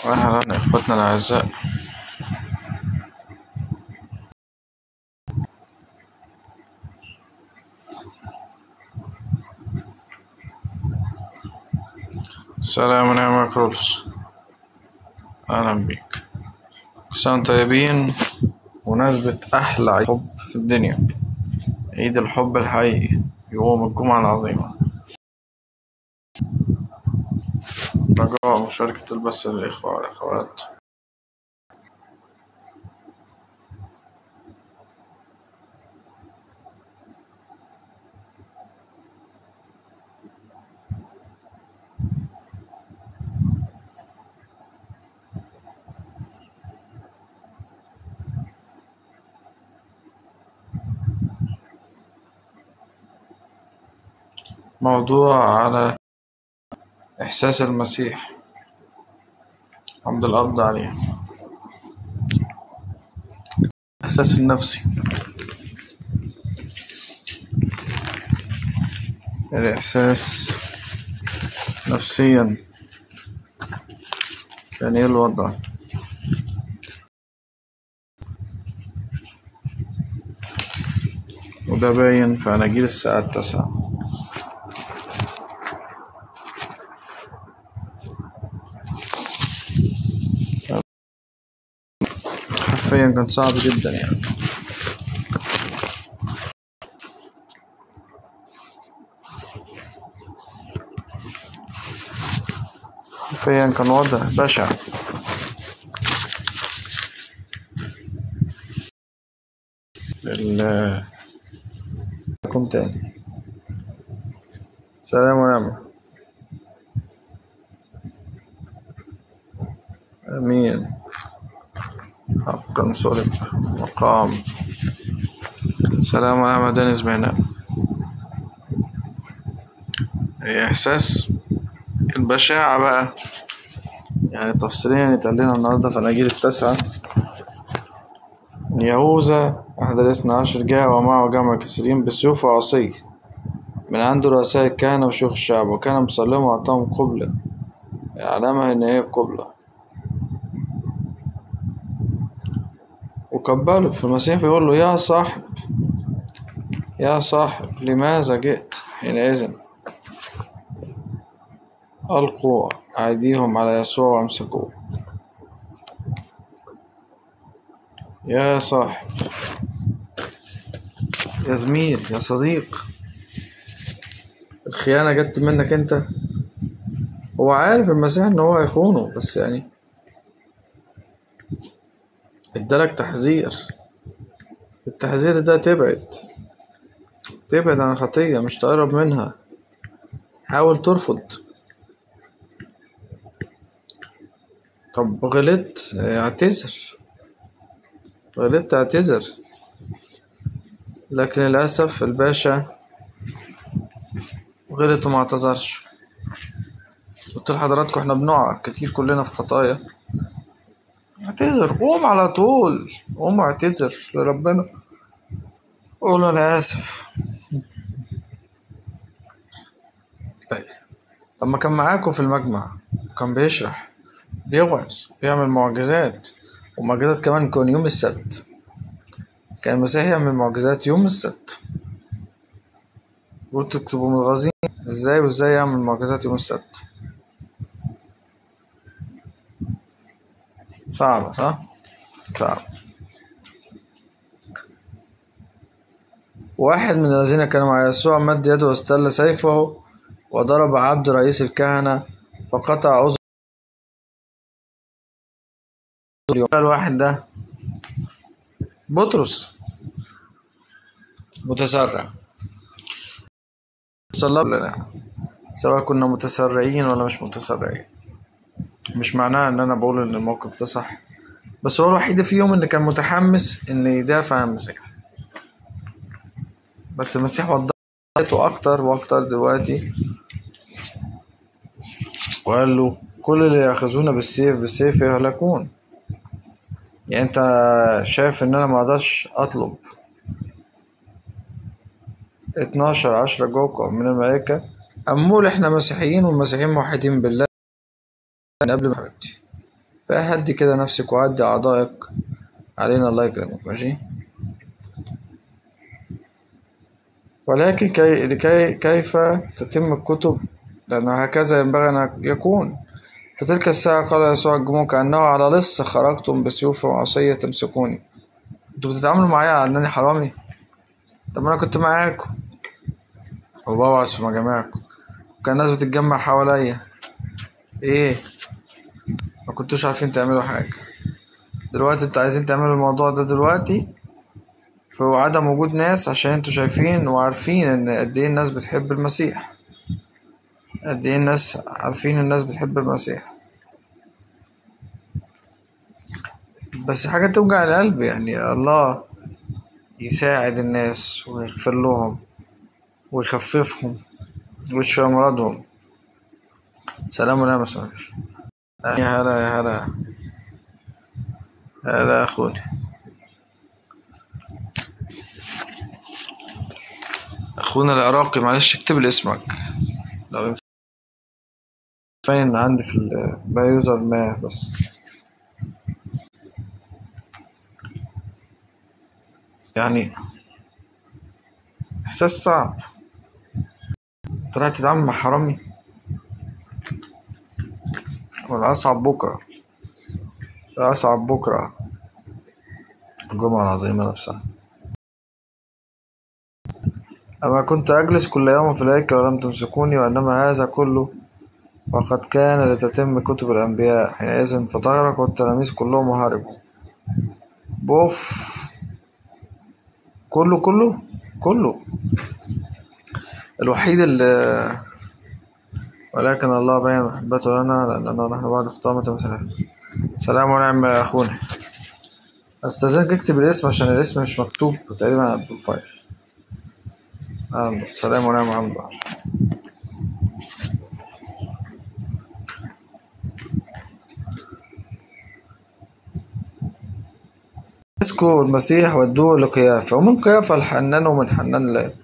أهلا إخوتنا الأعزاء السلام عليكم يا كرولس أهلا بيك كل سنة وانتم طيبين مناسبة أحلى عيد حب في الدنيا عيد الحب الحقيقي يوم الجمعة العظيمة رجاء مشاركة البث للإخوة والأخوات موضوع على إحساس المسيح عند القبض عليه الإحساس النفسي الإحساس نفسيا كان إيه الوضع وده باين في أناجيل الساعة التاسعة حرفيا كان صعب جدا يعني حرفيا كان وضع بشع ال كم تاني سلام ونعمة أمين حقا صلب مقام سلام ونعمة دنيس بينا إحساس البشاعة بقى يعني تفصيليا يتقال لنا النهاردة في أناجيل التاسعة يهوذا أحد الاثنى عشر جاء ومعه جمع كثيرين بسيوف وعصي من عند رؤساء الكهنة وشيوخ الشعب وكان مسلم وأعطاهم قبلة علامة إن هي قبلة وقبله فالمسيح بيقول له يا صاحب يا صاحب لماذا جئت حينئذ ألقوا أيديهم على يسوع وأمسكوه يا صاحب يا زميل يا صديق الخيانة جت منك انت هو عارف المسيح ان هو هيخونه بس يعني ادالك تحذير التحذير ده تبعد تبعد عن الخطية مش تقرب منها حاول ترفض طب غلطت اعتذر غلطت اعتذر لكن للأسف الباشا غلط وما اعتذرش قلت لحضراتكم احنا بنقع كتير كلنا في خطايا اعتذر قوم على طول قوم اعتذر لربنا قول انا اسف طيب طب ما كان معاكم في المجمع كان بيشرح بيوعظ بيعمل معجزات ومعجزات كمان كان يوم السبت كان المسيح يعمل معجزات يوم السبت وانتوا تبقوا متغاظين ازاي وازاي يعمل معجزات يوم السبت صعبة صح؟ صعب واحد من الذين كانوا مع يسوع مد يده واستل سيفه وضرب عبد رئيس الكهنة فقطع عضو الواحد ده بطرس متسرع صلى لنا سواء كنا متسرعين ولا مش متسرعين مش معناه ان انا بقول ان الموقف ده صح بس هو الوحيد فيهم اللي كان متحمس ان يدافع عن المسيح بس المسيح وضحته اكتر واكتر دلوقتي وقال له كل اللي ياخذون بالسيف بالسيف يهلكون يعني انت شايف ان انا ما اقدرش اطلب اتناشر عشرة جوكا من الملائكة أمول احنا مسيحيين والمسيحيين موحدين بالله من قبل ما حبيبتي فهدي كده نفسك وهدي أعضائك علينا الله يكرمك ماشي ولكن كي لكي كيف تتم الكتب لأن هكذا ينبغي أن يكون في تلك الساعة قال يسوع الجموع كأنه على لص خرجتم بسيوف وعصية تمسكوني انتوا بتتعاملوا معايا على انني حرامي طب انا كنت معاكم وبوعظ في مجامعكم وكان الناس بتتجمع حواليا ايه ما كنتوش عارفين تعملوا حاجة دلوقتي انتوا عايزين تعملوا الموضوع ده دلوقتي في عدم وجود ناس عشان انتوا شايفين وعارفين ان قد ايه الناس بتحب المسيح قد ايه الناس عارفين الناس بتحب المسيح بس حاجة توجع القلب يعني الله يساعد الناس ويغفر لهم ويخففهم ويشفي أمراضهم سلام ونعم سمير يا هلا يا هلا هلا أخوي أخونا العراقي معلش اكتب لي اسمك لو ينفع فين عندي في البايوزر ما بس يعني إحساس صعب طلعت تتعامل مع حرامي والأصعب بكرة الأصعب بكرة الجمعة العظيمة نفسها أما كنت أجلس كل يوم في الهيكل ولم تمسكوني وإنما هذا كله وقد كان لتتم كتب الأنبياء حينئذ فتغرق التلاميذ كلهم وهربوا بوف كله كله كله الوحيد اللي ولكن الله بين محبته لنا لأننا نحن بعد خطامة مثلا سلام ونعم يا أخونا أستاذنك اكتب الاسم عشان الاسم مش مكتوب تقريبا على البروفايل سلام ونعم عبد الله مسكوا المسيح ودوه لقيافة ومن قيافة الحنان ومن حنان لا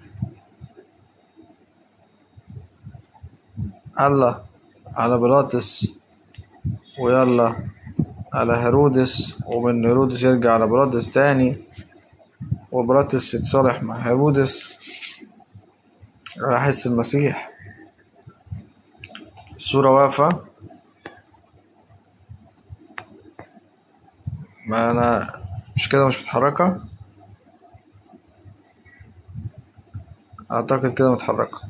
الله على بيلاطس ويلا على هيرودس ومن هيرودس يرجع على بيلاطس تاني وبيلاطس يتصالح مع هيرودس راح يحس المسيح الصورة واقفة ما أنا مش كده مش متحركة أعتقد كده متحركة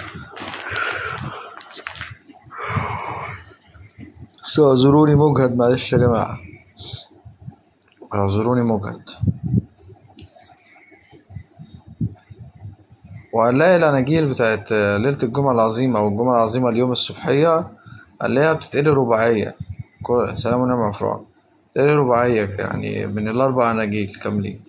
بس اعذروني مجهد معلش يا جماعة اعذروني مجهد وهنلاقي الأناجيل بتاعت ليلة الجمعة العظيمة أو الجمعة العظيمة اليوم الصبحية هنلاقيها بتتقري رباعية سلام ونعم يا فرعون بتتقري رباعية يعني من الأربع أناجيل كاملين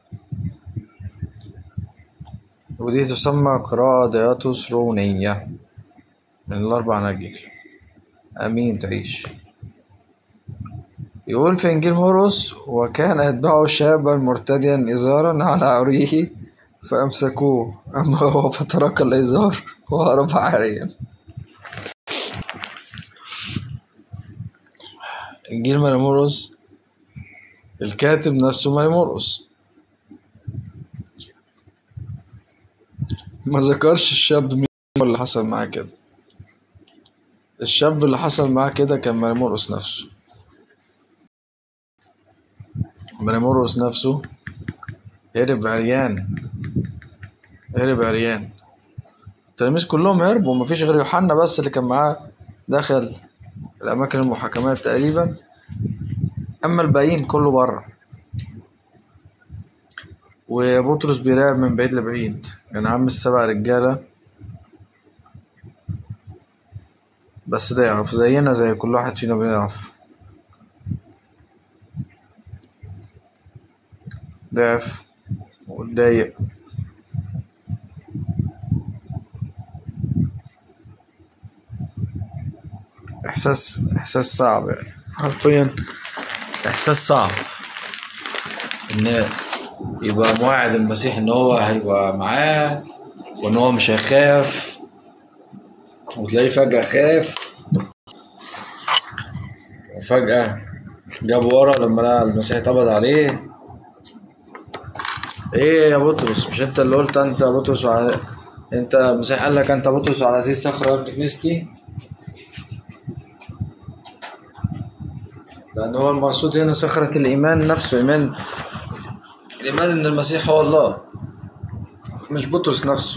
ودي تسمى قراءة دياتوس رونية من الأربع أناجيل أمين تعيش يقول في إنجيل مرقس وكان يتبعه شابا مرتديا إزارا على عريه فأمسكوه أما هو فترك الإزار وهرب عاريا إنجيل ماري مرقس الكاتب نفسه ماري مرقس ما ذكرش الشاب مين اللي حصل معاه كده الشاب اللي حصل معاه كده كان ماري مرقس نفسه ماري مرقس نفسه هرب عريان هرب عريان التلاميذ كلهم هربوا مفيش غير يوحنا بس اللي كان معاه دخل الأماكن المحاكمات تقريبا أما الباقيين كله بره وبطرس بيراقب من بعيد لبعيد يعني عم السبع رجالة بس ضعف زينا زي كل واحد فينا بيضعف ضعف واتضايق إحساس إحساس صعب يعني حرفيا إحساس صعب إن يبقى موعد المسيح إن هو هيبقى معاه وإن هو مش هيخاف وتلاقيه فجأة خاف وفجأة جاب ورا لما لقى المسيح اتقبض عليه ايه يا بطرس مش انت اللي قلت انت بطرس وعلى انت المسيح قال لك انت بطرس وعلى هذه الصخره يا ابن كنيستي لان هو المقصود هنا صخره الايمان نفسه ايمان الايمان ان المسيح هو الله مش بطرس نفسه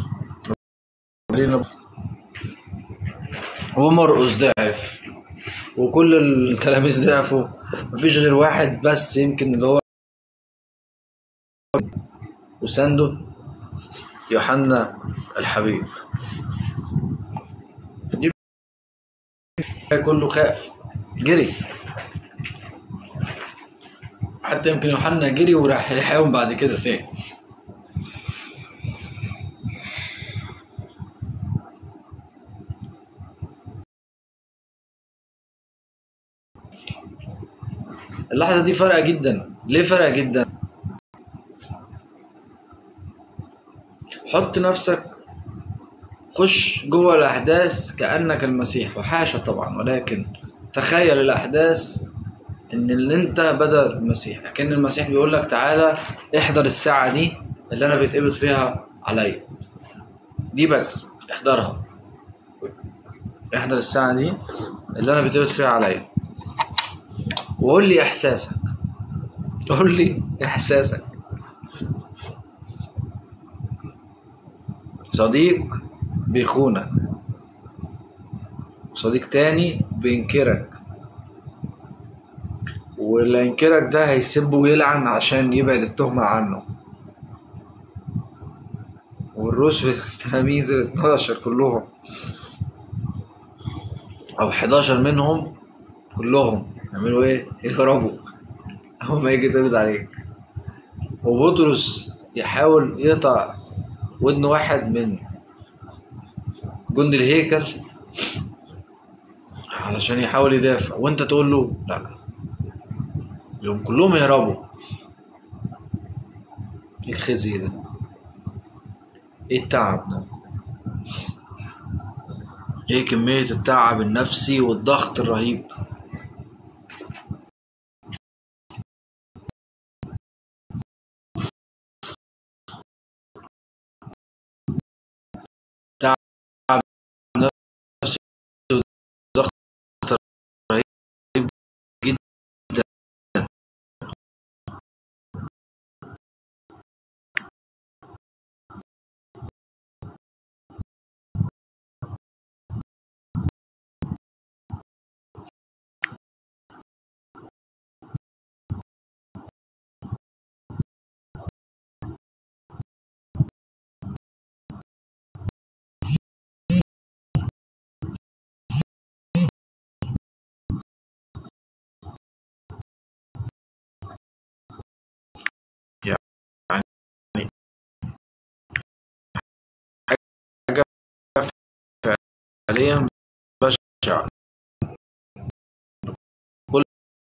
ومرقس ضعف وكل التلاميذ ضعفوا مفيش غير واحد بس يمكن اللي هو وسانده يوحنا الحبيب دي كله خاف جري حتى يمكن يوحنا جري وراح يلحقهم بعد كده تاني اللحظة دي فارقة جدا ليه فارقة جدا حط نفسك خش جوه الأحداث كأنك المسيح وحاشا طبعا ولكن تخيل الأحداث إن اللي أنت بدل المسيح لكن المسيح بيقول لك تعالى احضر الساعة دي اللي أنا بيتقبض فيها عليا دي بس احضرها احضر الساعة دي اللي أنا بيتقبض فيها عليا وقول لي إحساسك قول لي إحساسك صديق بيخونك صديق تاني بينكرك واللي ينكرك ده هيسبه ويلعن عشان يبعد التهمة عنه والرسل التلاميذ ال 12 كلهم أو 11 منهم كلهم يعملوا إيه؟ يهربوا أول ما يجي يتقبض عليك وبطرس يحاول يقطع ودن واحد من جند الهيكل علشان يحاول يدافع وانت تقول له لا يوم كلهم يهربوا ايه الخزي ده ايه التعب ده ايه كمية التعب النفسي والضغط الرهيب تعب نفسي وضغط رهيب جدا يعني حاجة فعليا بشعة كل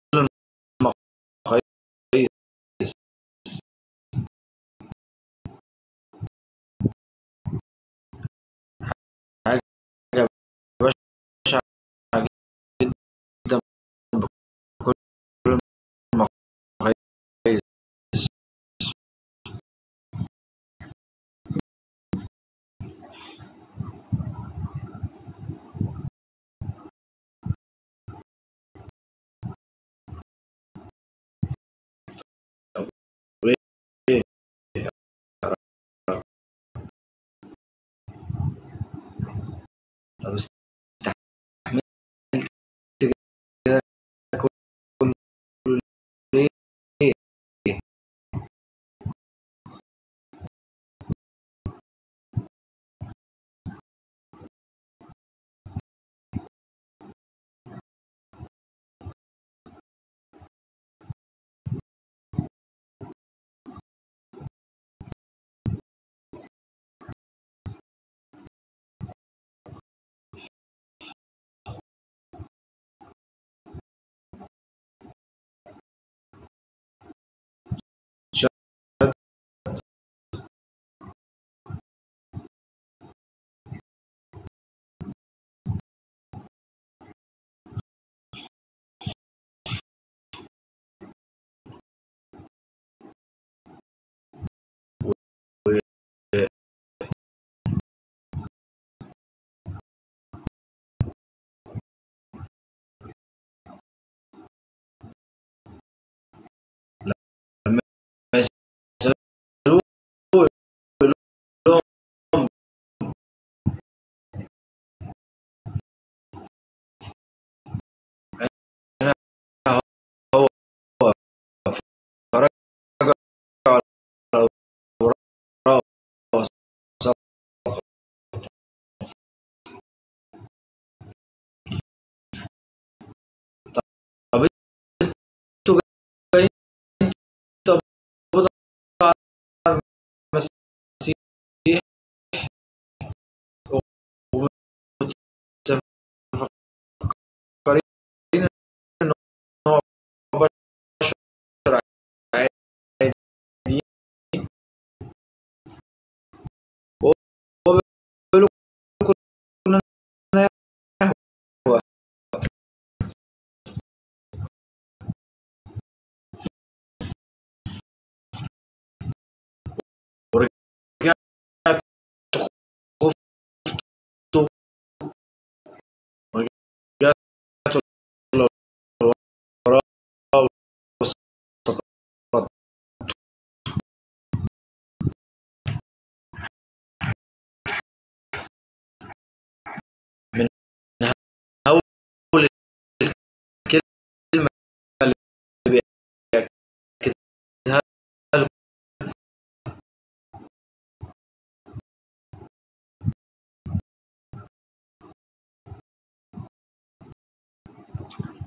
المقاييس حاجة بشعة جدا بكل المقاييس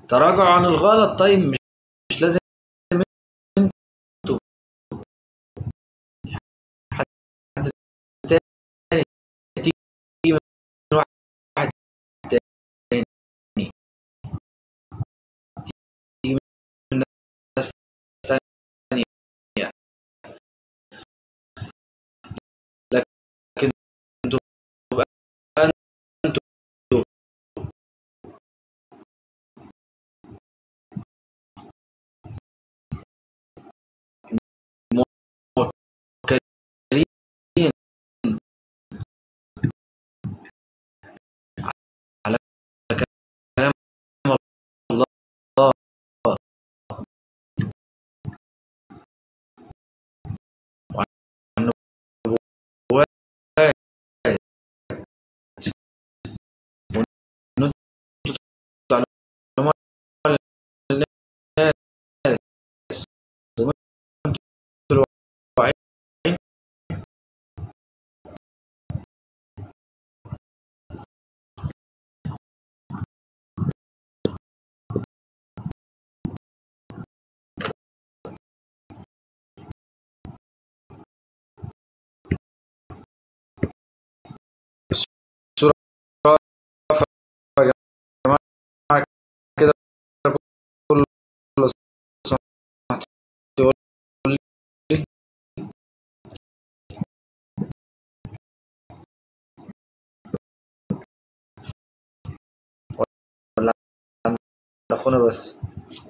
تراجع عن الغلط طيب مش, مش لازم انتوا حد تاني تيجي من واحد تاني تيجي من ناس ثانية لكن تبقى انتوا موكلين على كلام الله وعن نبوات وإن انتوا تعلموها للناس وانتوا الواعيين الصورة واقفة يا جماعة كده كل سمحت تقول لي ولا عند أخونا بس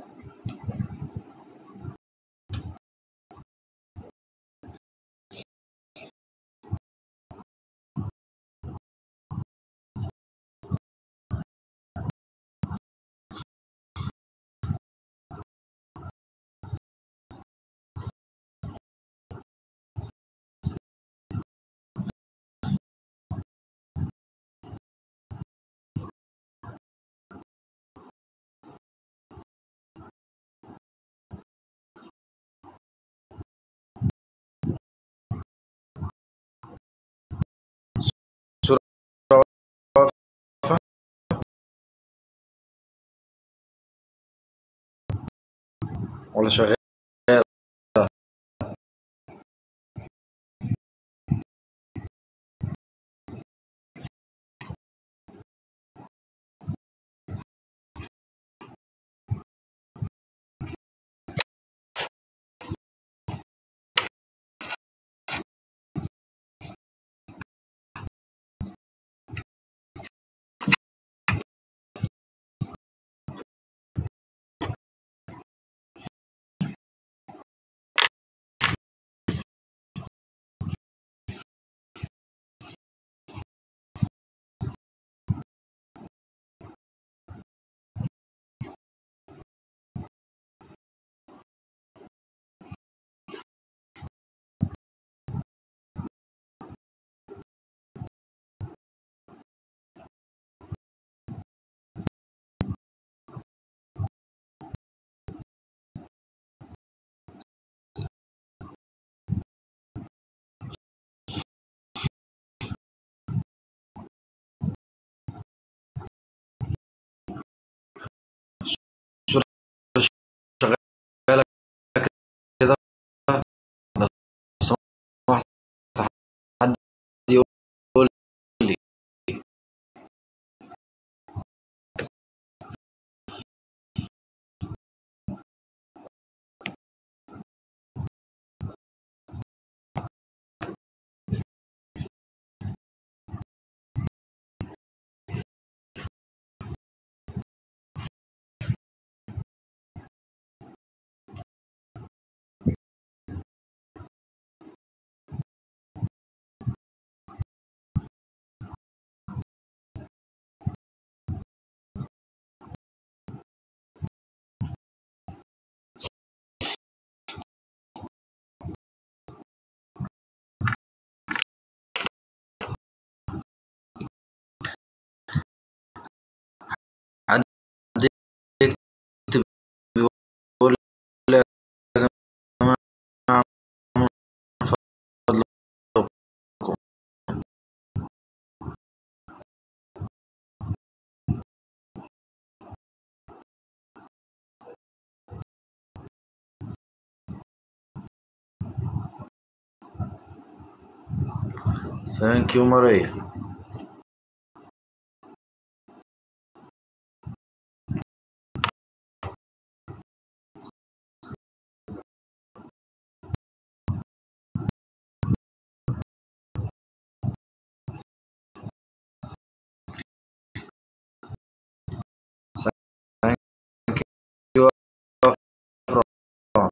الصورة واقفة ولا شغال ثانك يو ماريا Thank you, Afra.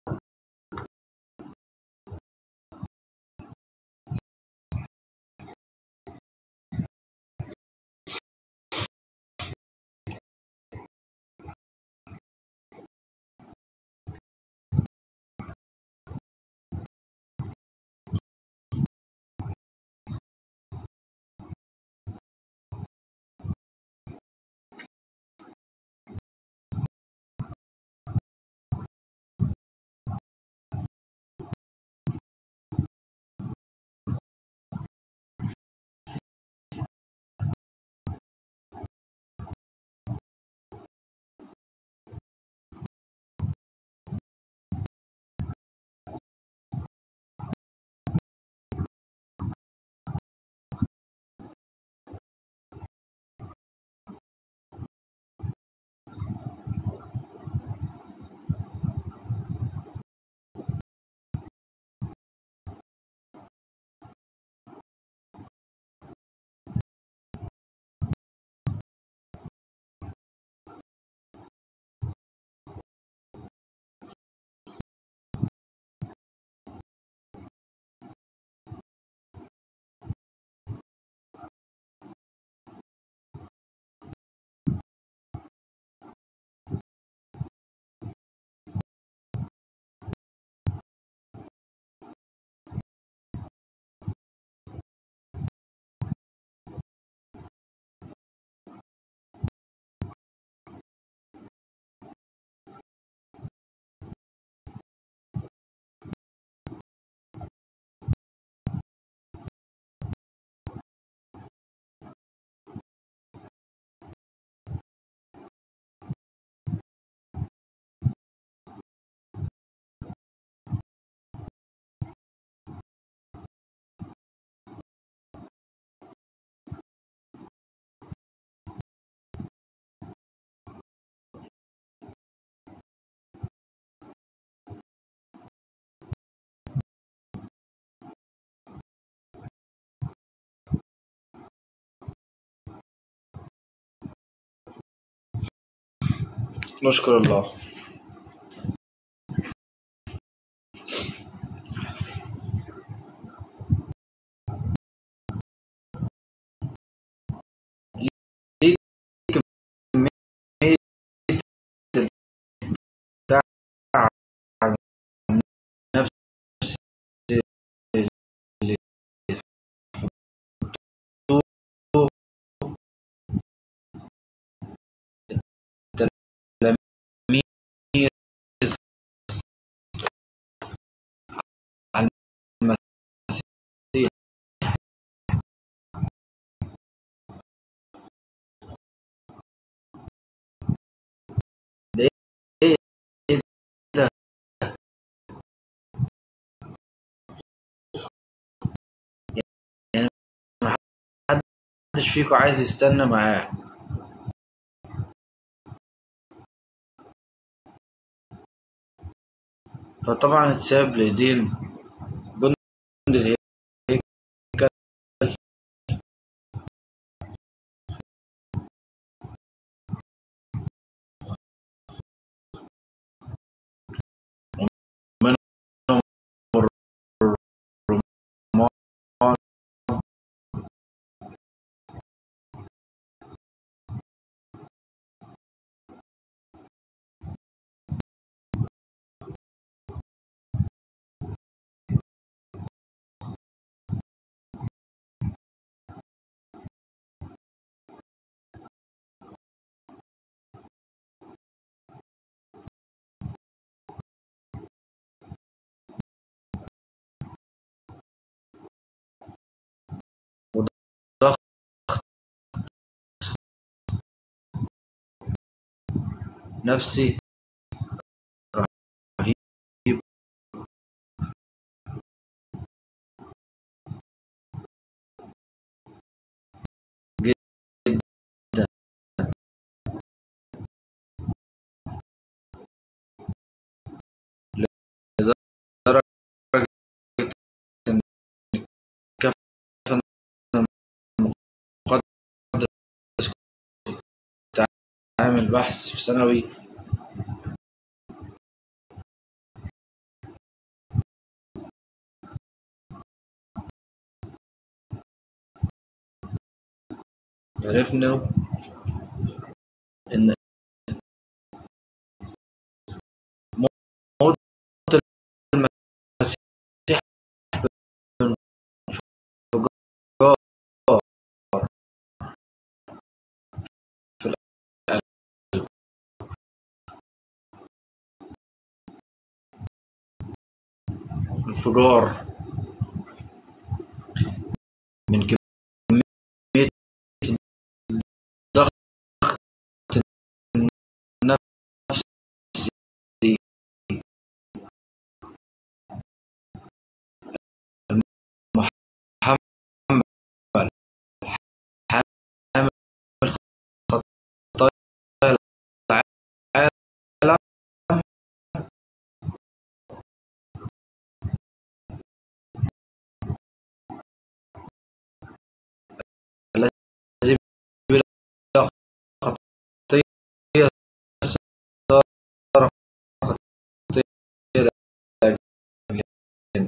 نشكر الله ليك كمية التعب نفسي اللي تحطوه التلاميذ على المسيح ده ايه إيه ده يعني ما حدش فيكم عايز يستنى معاه فطبعا اتساب لايدين جند الهيكل ومنهم الرمان وضغط نفسي رهيب عامل بحث في ثانوي عرفنا إن موت المسيح بالانفجار في القلب انفجار من كمية ضغط النفسي المحمل حامل خطايا العالم الذي بلا خطية صار خطية لأجلنا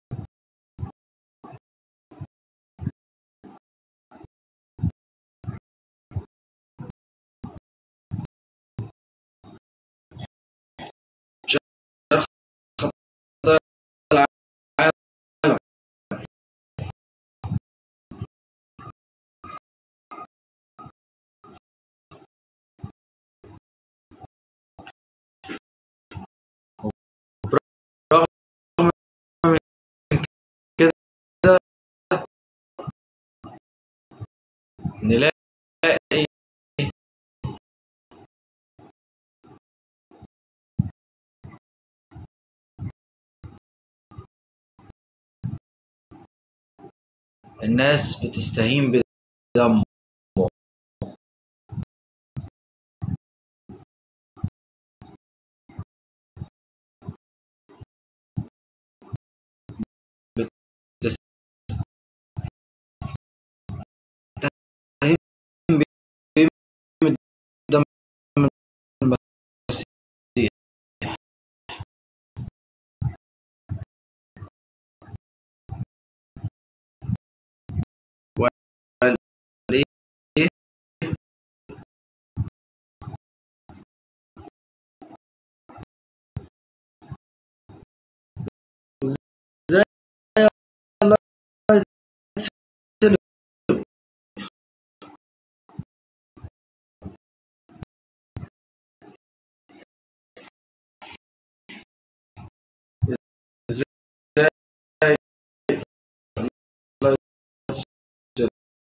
جرى خطايا العالم رغم من كده نلاقي الناس بتستهين بدمه بتستهين بدم المسيح وقال ايه ازاي الله يتسلم ازاي الله يتسلم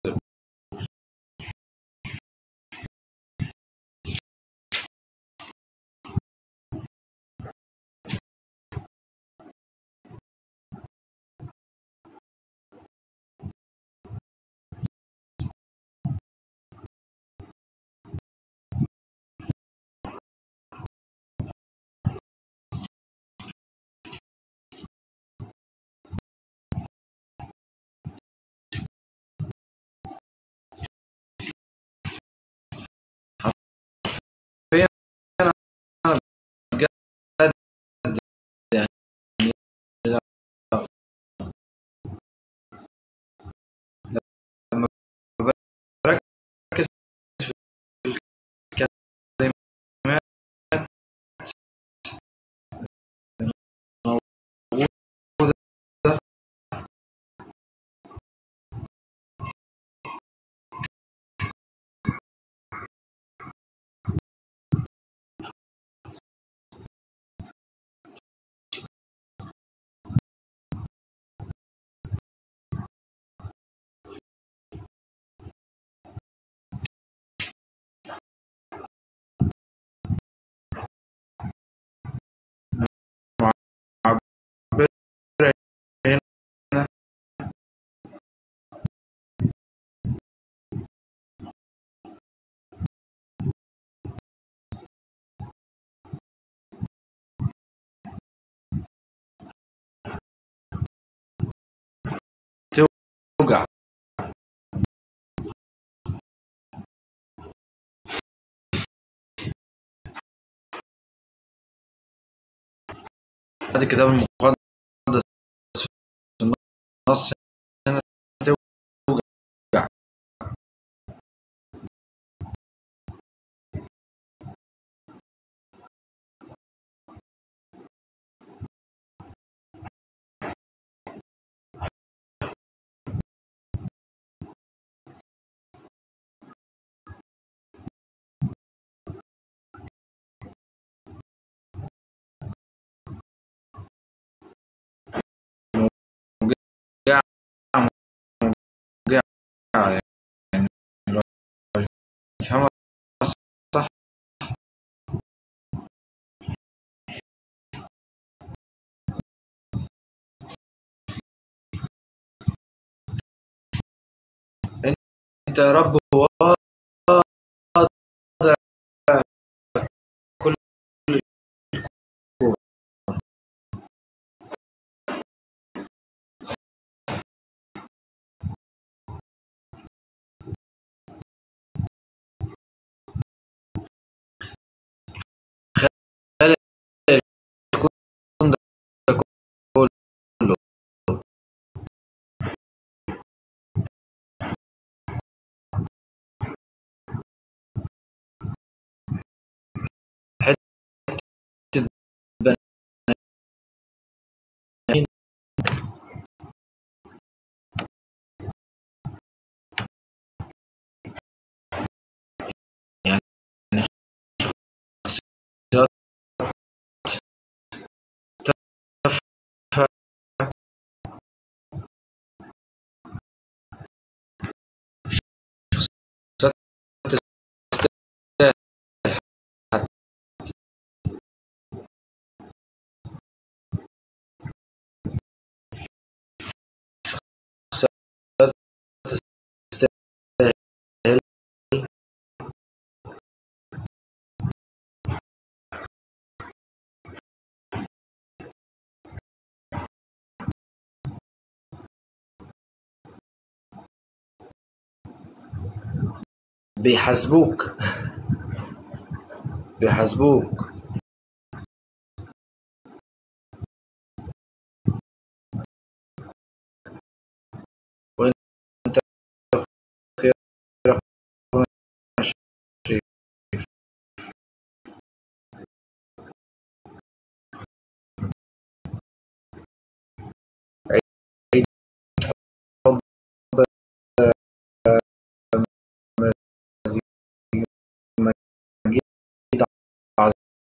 فين انا بجد يعني لا- لما بركز في الكلمات الموجودة معبرة هنا توجع هذا الكتاب المقدس في النص هنا توجع يعني لو يفهمها صح انت يا رب واضع كل الكون خالق الكون ده كله حتة بني آدمين يعني شخصيات تافهة شخصيات تستاهل حتى شخصيات تستاهل بيحاسبوك بيحاسبوك وانت خير شريف عيد حب مجيد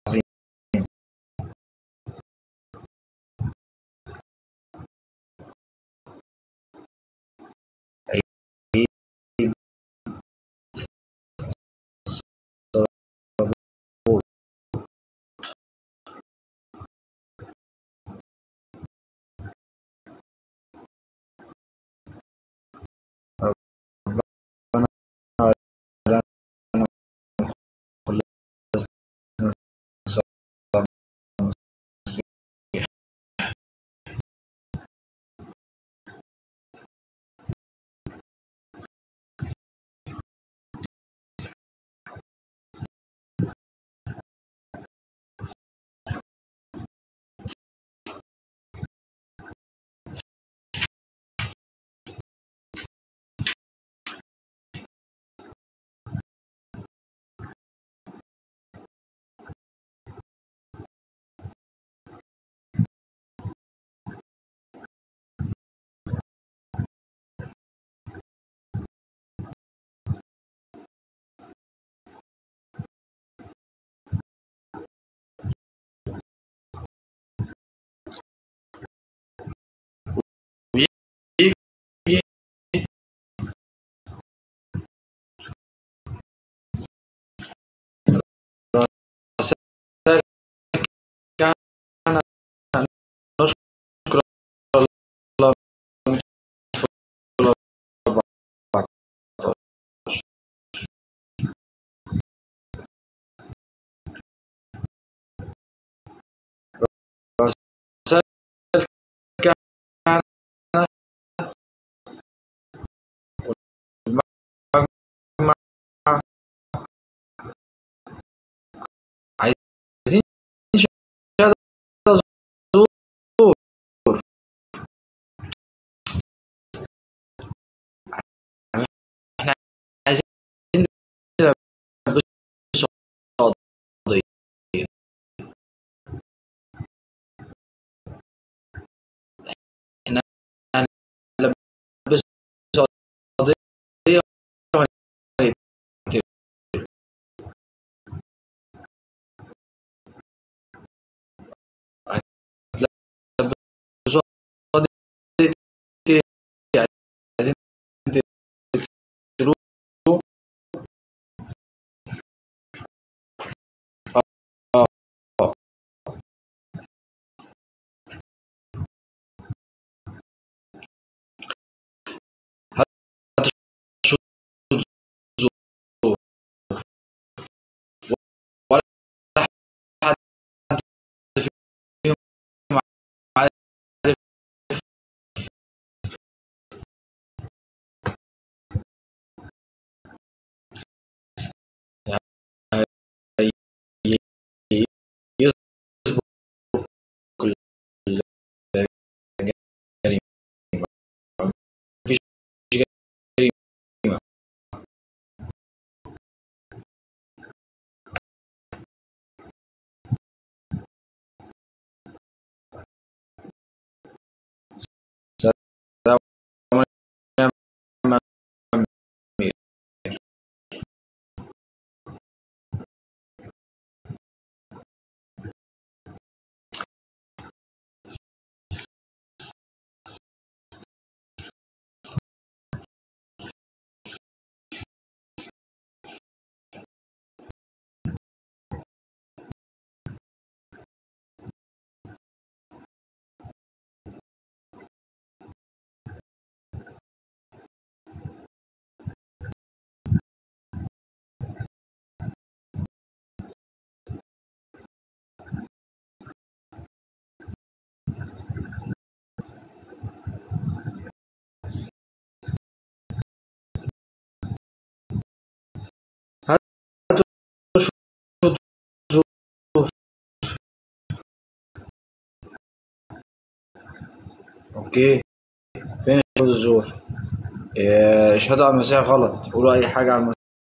اوكي فين شهود الزور إيه، اشهدوا على المسيح غلط قولوا اي حاجه على المسيح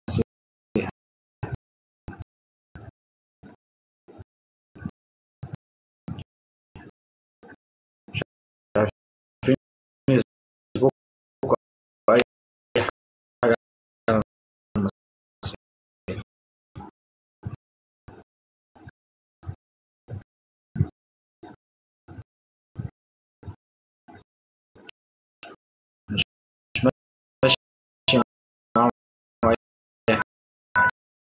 مش عارفين يسبقوا اي حاجه على المسيح مش ماشي معاهم اي حاجه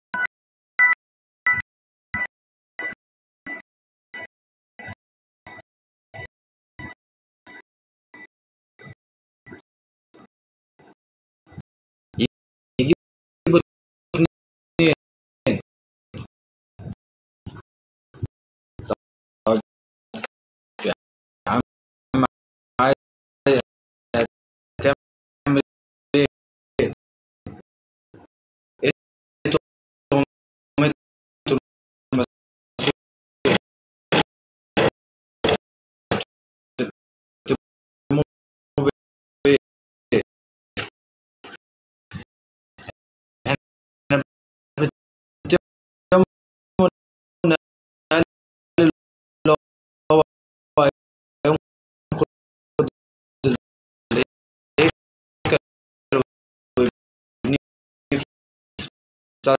يجيبوا اتنين طب يا عم عايز تعمل ايه؟ انتوا انتوا المسيح تقوموا بايه؟ احنا بنتهموا ان اقل اللي هو ينقض الهيكل ويبنيه في ثلاث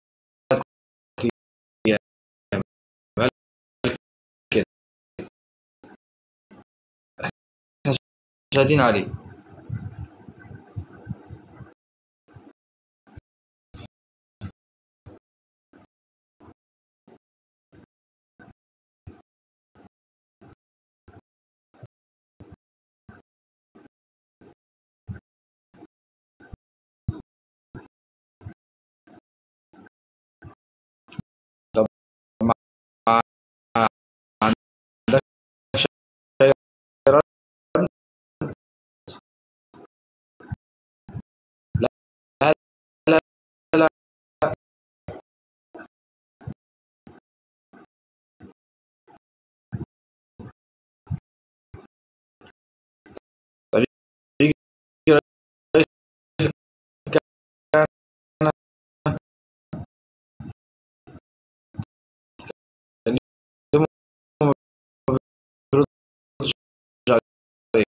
ايام هل كده احنا شاهدين عليه طب ما عندك شيء رد؟ لا لا لا لا طب يجي رئيس الكهنة يقدموا ما بيردش عليه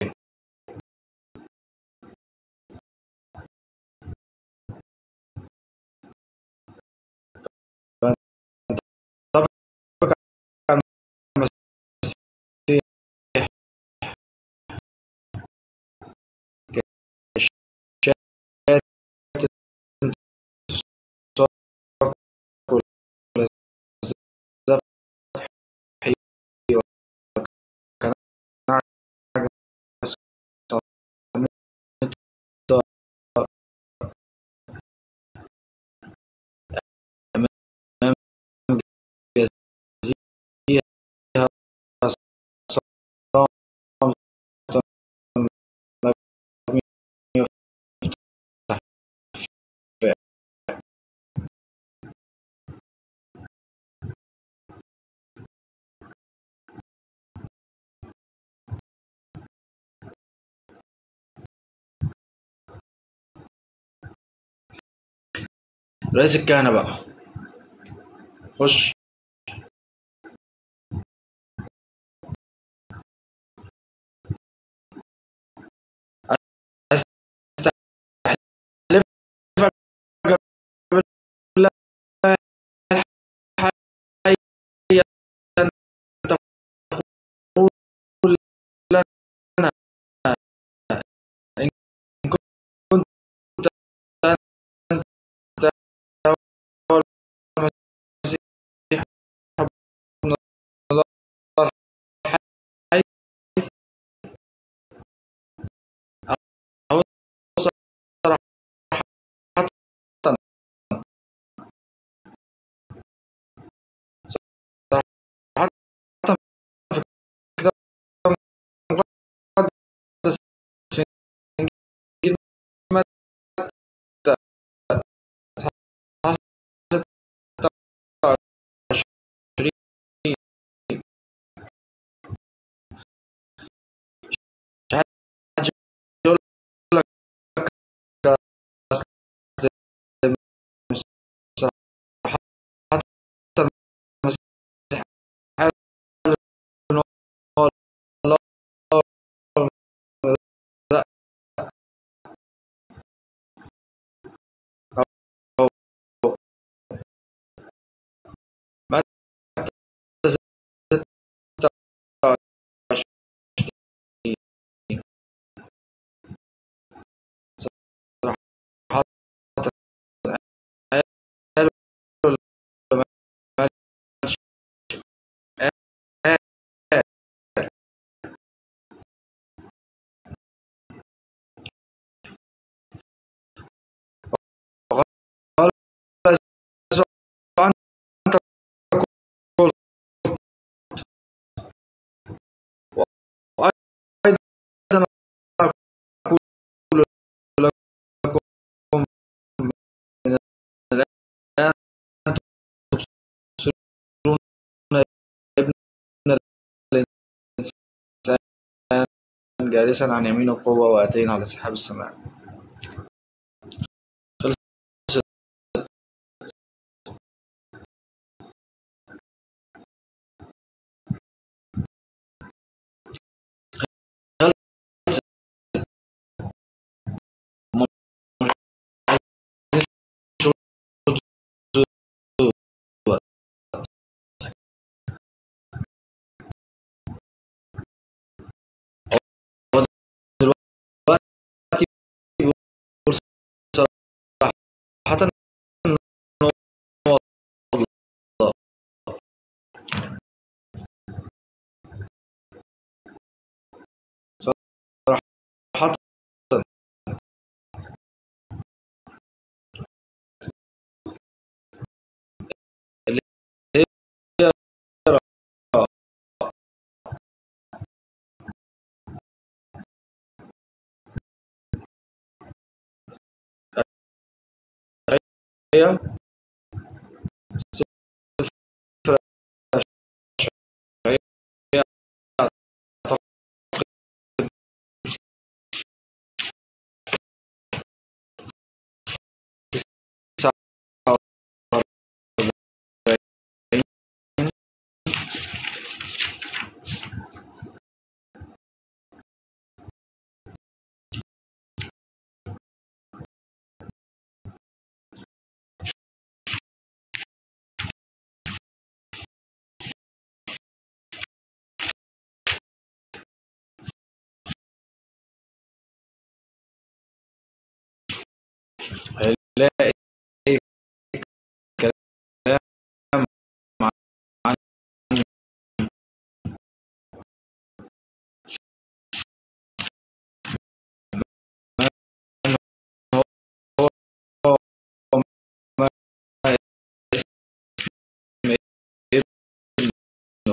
فانطبق على المسيح كشهادة انتصارك والذبح وكنعك صامتة أمام جزيها صامتة مبنية في تحفة رئيس الكهنة بقى خش أستحلفك بالله الحي أن تقول لنا إن كنت أنت هو المسيح جالسا عن يمين القوة وآتيا على سحاب السماء صراحة صراحة اللي هي هي صفر هي تسعة هنلاقي كلام عن ما اسم ابنه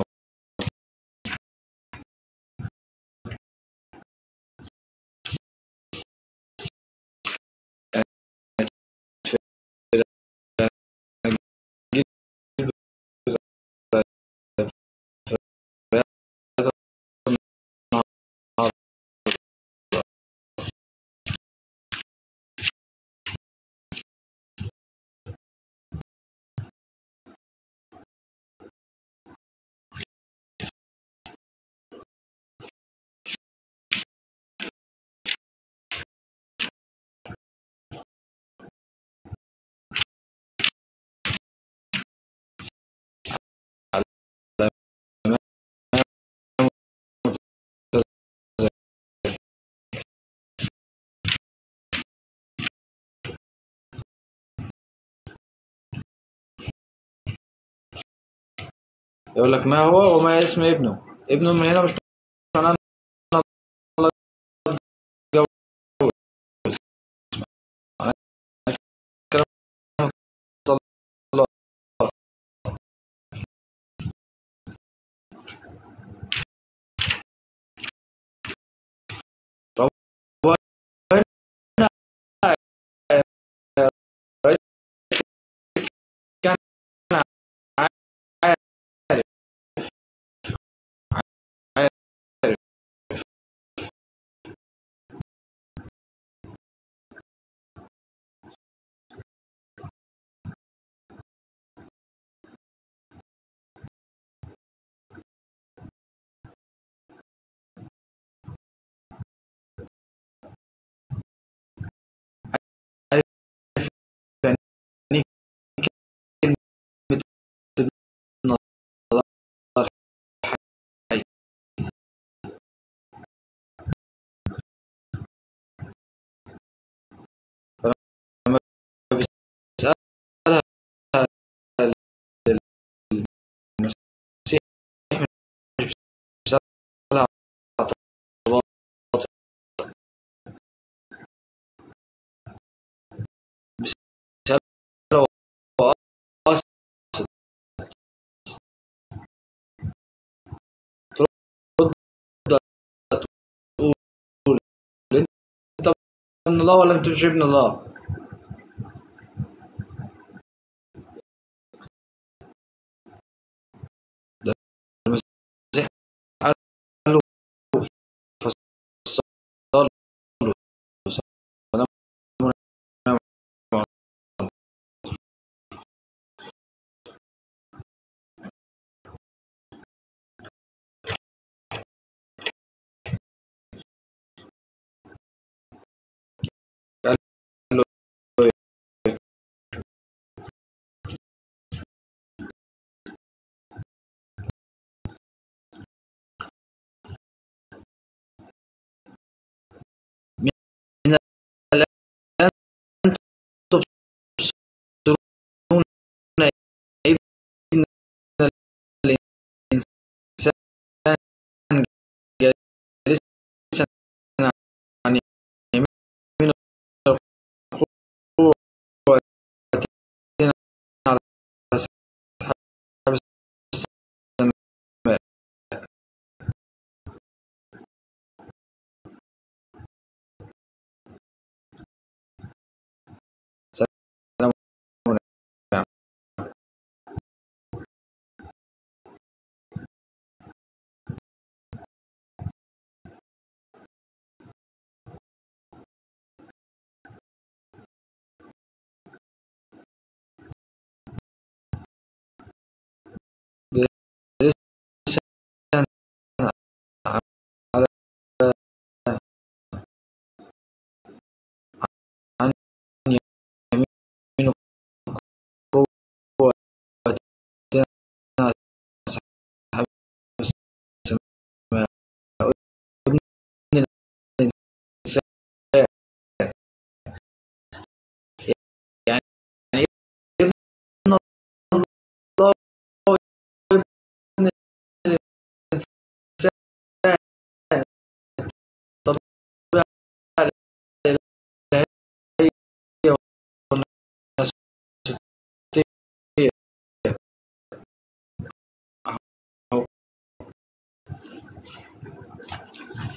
يقول لك ما هو وما اسم ابنه ابنه من هنا مش معناه ان الله اتجوز معناه كلام الله هو هنا رئيس كان عارف عارف يعني كلمة ابن الله الحي فلما بيسألها المسيح مش بيسألها على طلبات بيسألها هو قاصد ترد تقول انت ابن الله ولا انت مش ابن الله ده المسيح قال له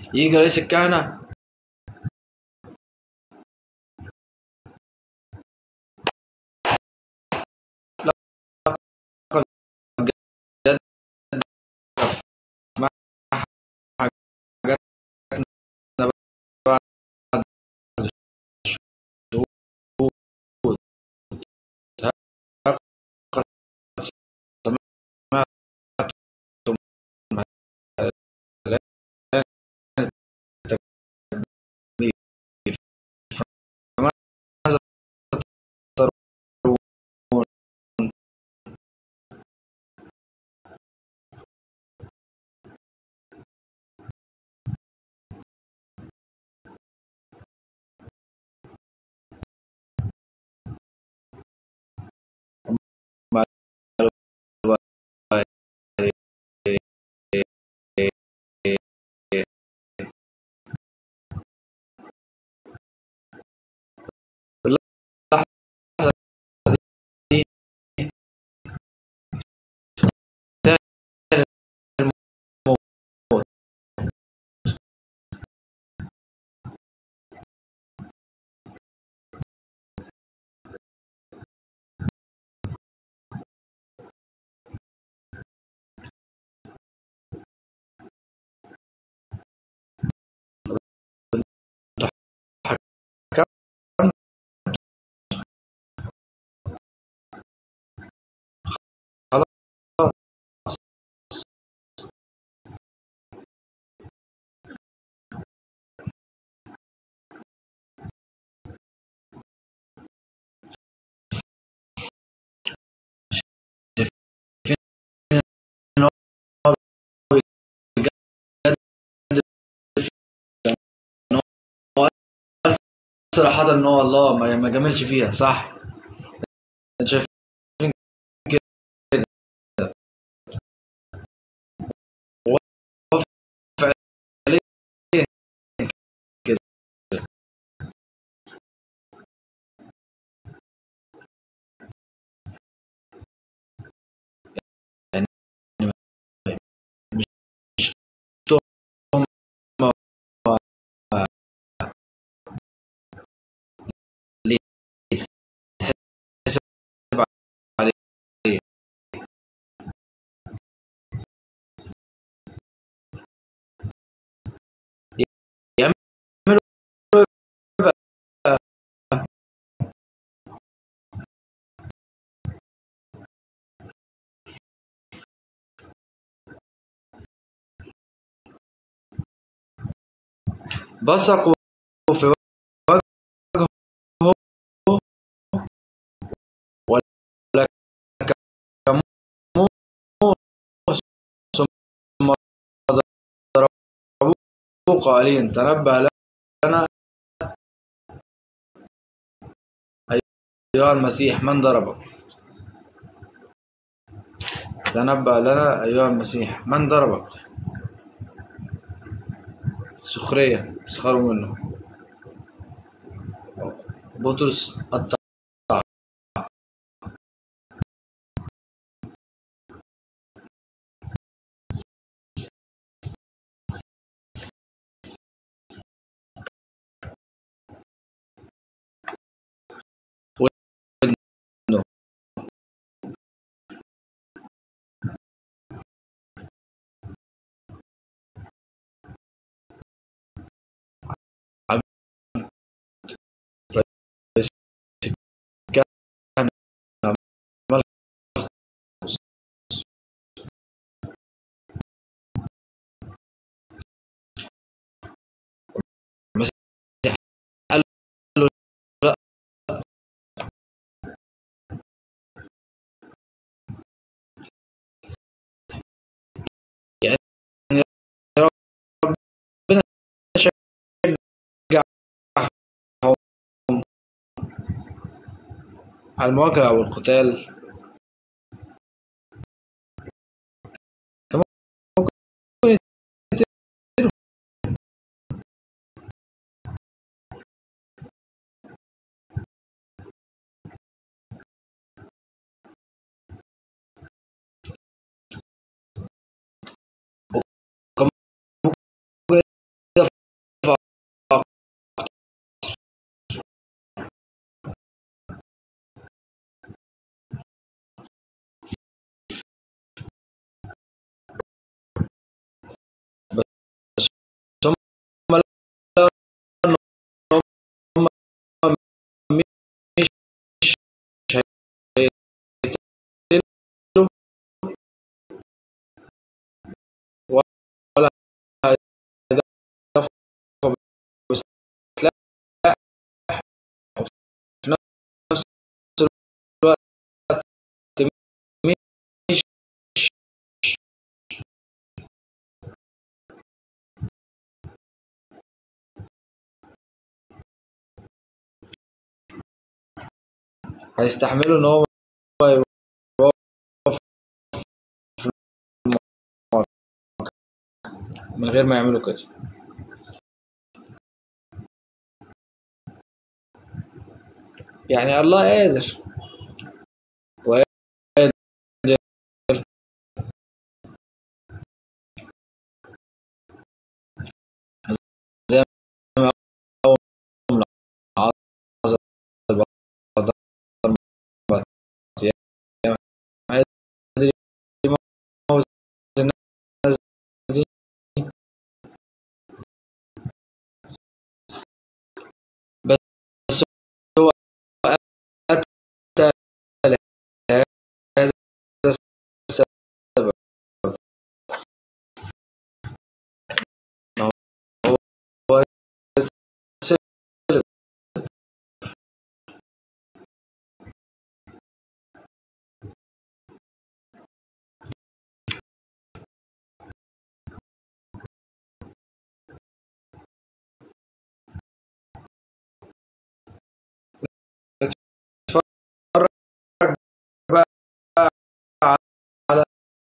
يجي رئيس الكهنة صراحة ان هو الله ما ما جاملش فيها صح انت شايف كده هو فعليا كده يعني مش تهمة ليه تحسب عليه يعملوا إيه بقى بصقوا في وجهه ولا كموه ثم ضربوه قائلين تنبه لنا أيها المسيح من ضربك تنبه لنا أيها المسيح من ضربك سخرية سخروا منه بطرس قطع ودنه رئيس الكهنة ملخص المسيح قال له لا يعني ربنا شجعهم على المواجهة والقتال كمان ممكن يقتلوا. وكمان ممكن يقف هيستحملوا ان هو يقف في المواقع من غير ما يعملوا كده يعني الله قادر وقادر زي ما أول العصر بعد أربع أيام قادر يموت الناس دي بس هو أتى لهذا السبب هو السبب اتفرج بقى على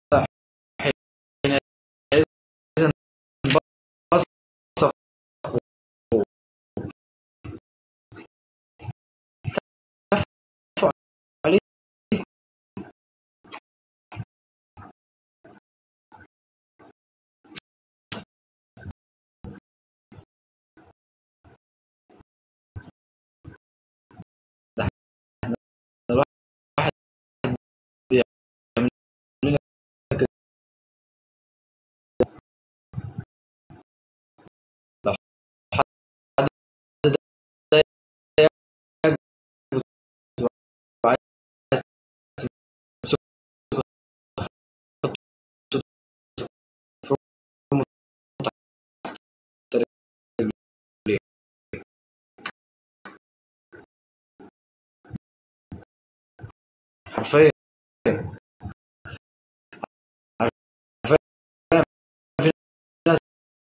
حينئذ بصقوا تفوا عليه ده احنا الواحد بيعمل لنا كده لو حد ضايقك وعايز تمسكه تحطه في رومه تحت رجليه حرفيا حرفيا في ناس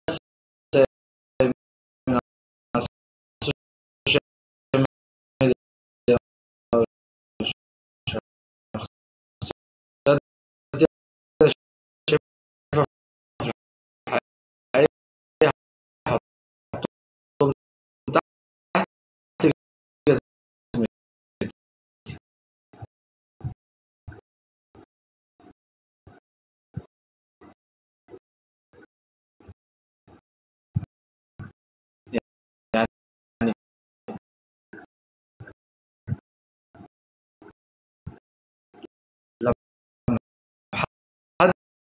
من على السوشيال ميديا شخصيات كده شايفها في الحقيقة حطهم تحت جزمة يعني لما حد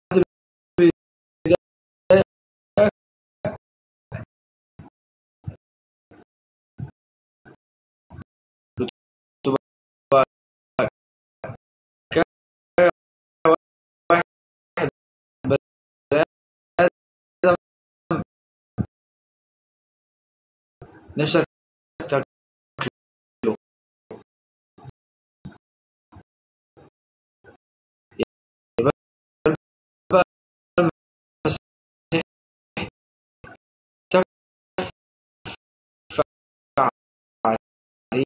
بيضايقك بتبقى كواحد بني آدم نفسك تاكله يبقى بقى المسيح تفع عليه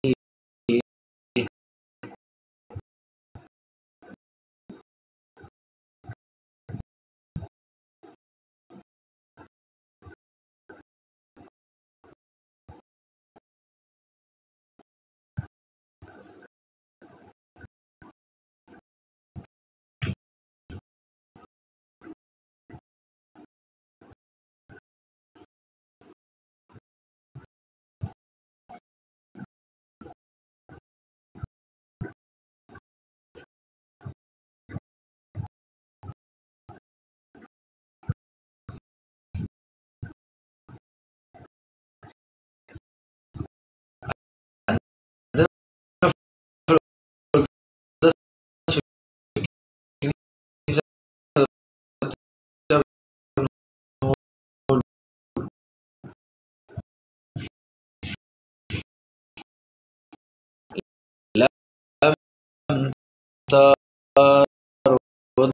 لم ترد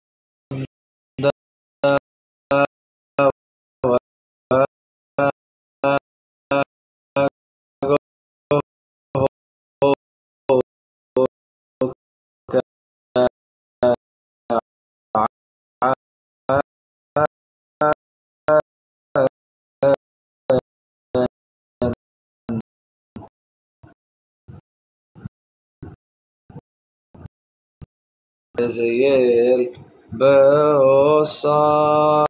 زي البوصة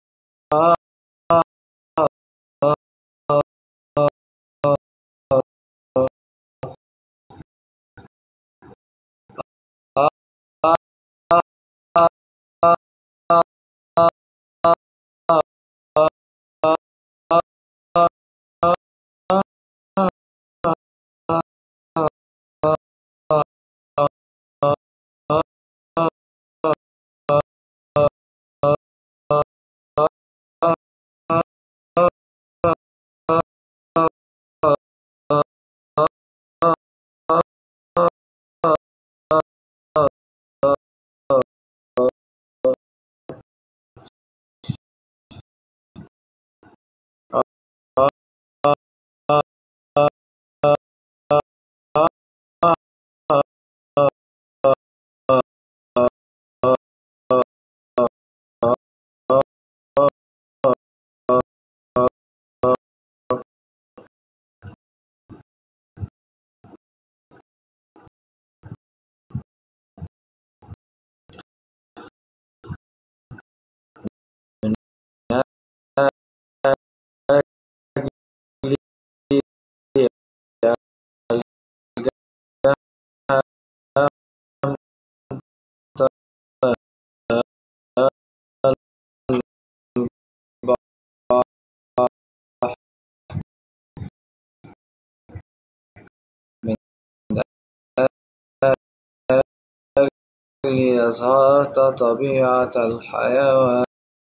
أظهرت طبيعة الحيوان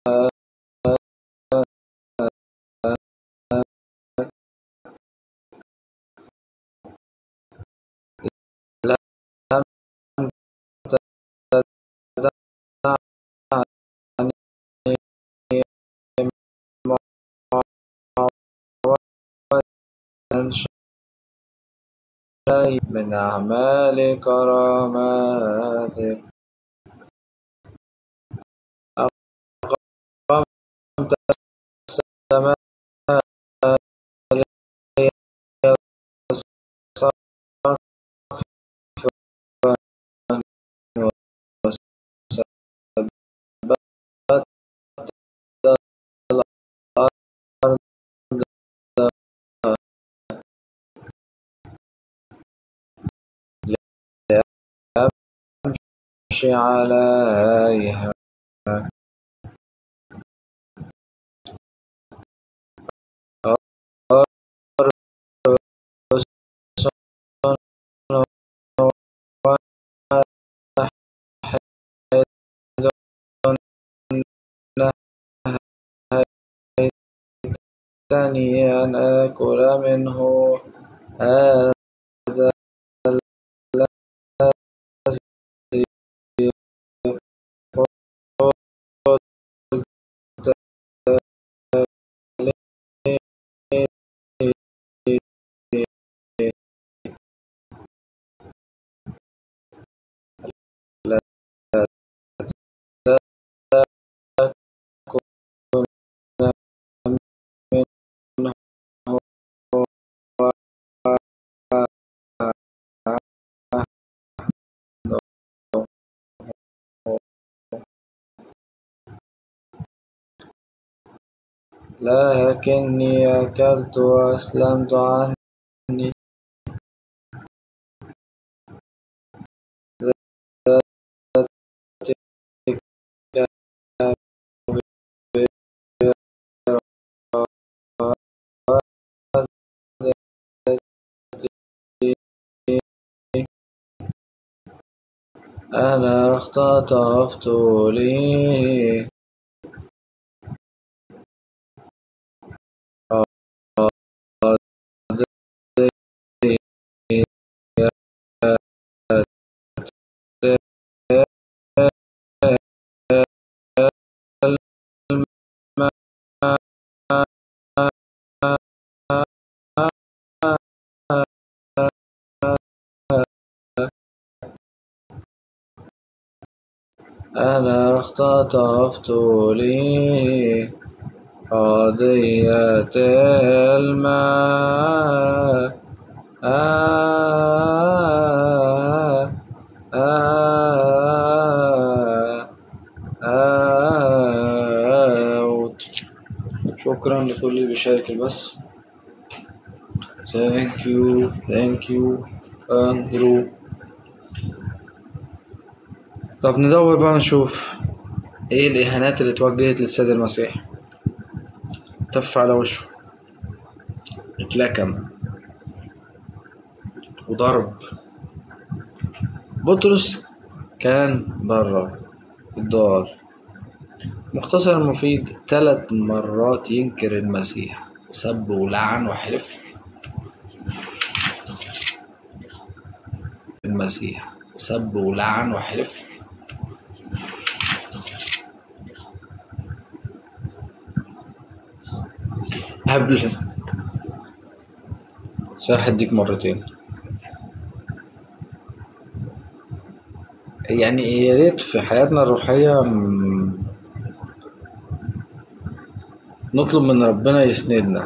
شيء من أعمال كراماتك أقمت السماء أمشي عليها نهيتني أن آكل منه هذا لكني أكلت وأسلمت عني أنا اختطفت لي أنا اختطفت لي قضية الماء آه آه شكرا لكل اللي بيشارك البث ثانك يو ثانك يو اندرو طب ندور بقى نشوف ايه الاهانات اللي اتوجهت للسيد المسيح تف على وشه اتلكم وضرب بطرس كان بره الدار مختصر المفيد ثلاث مرات ينكر المسيح وسب ولعن وحلف المسيح وسب ولعن وحلف قبل صح اديك مرتين يعني يا ريت في حياتنا الروحية م- نطلب من ربنا يسندنا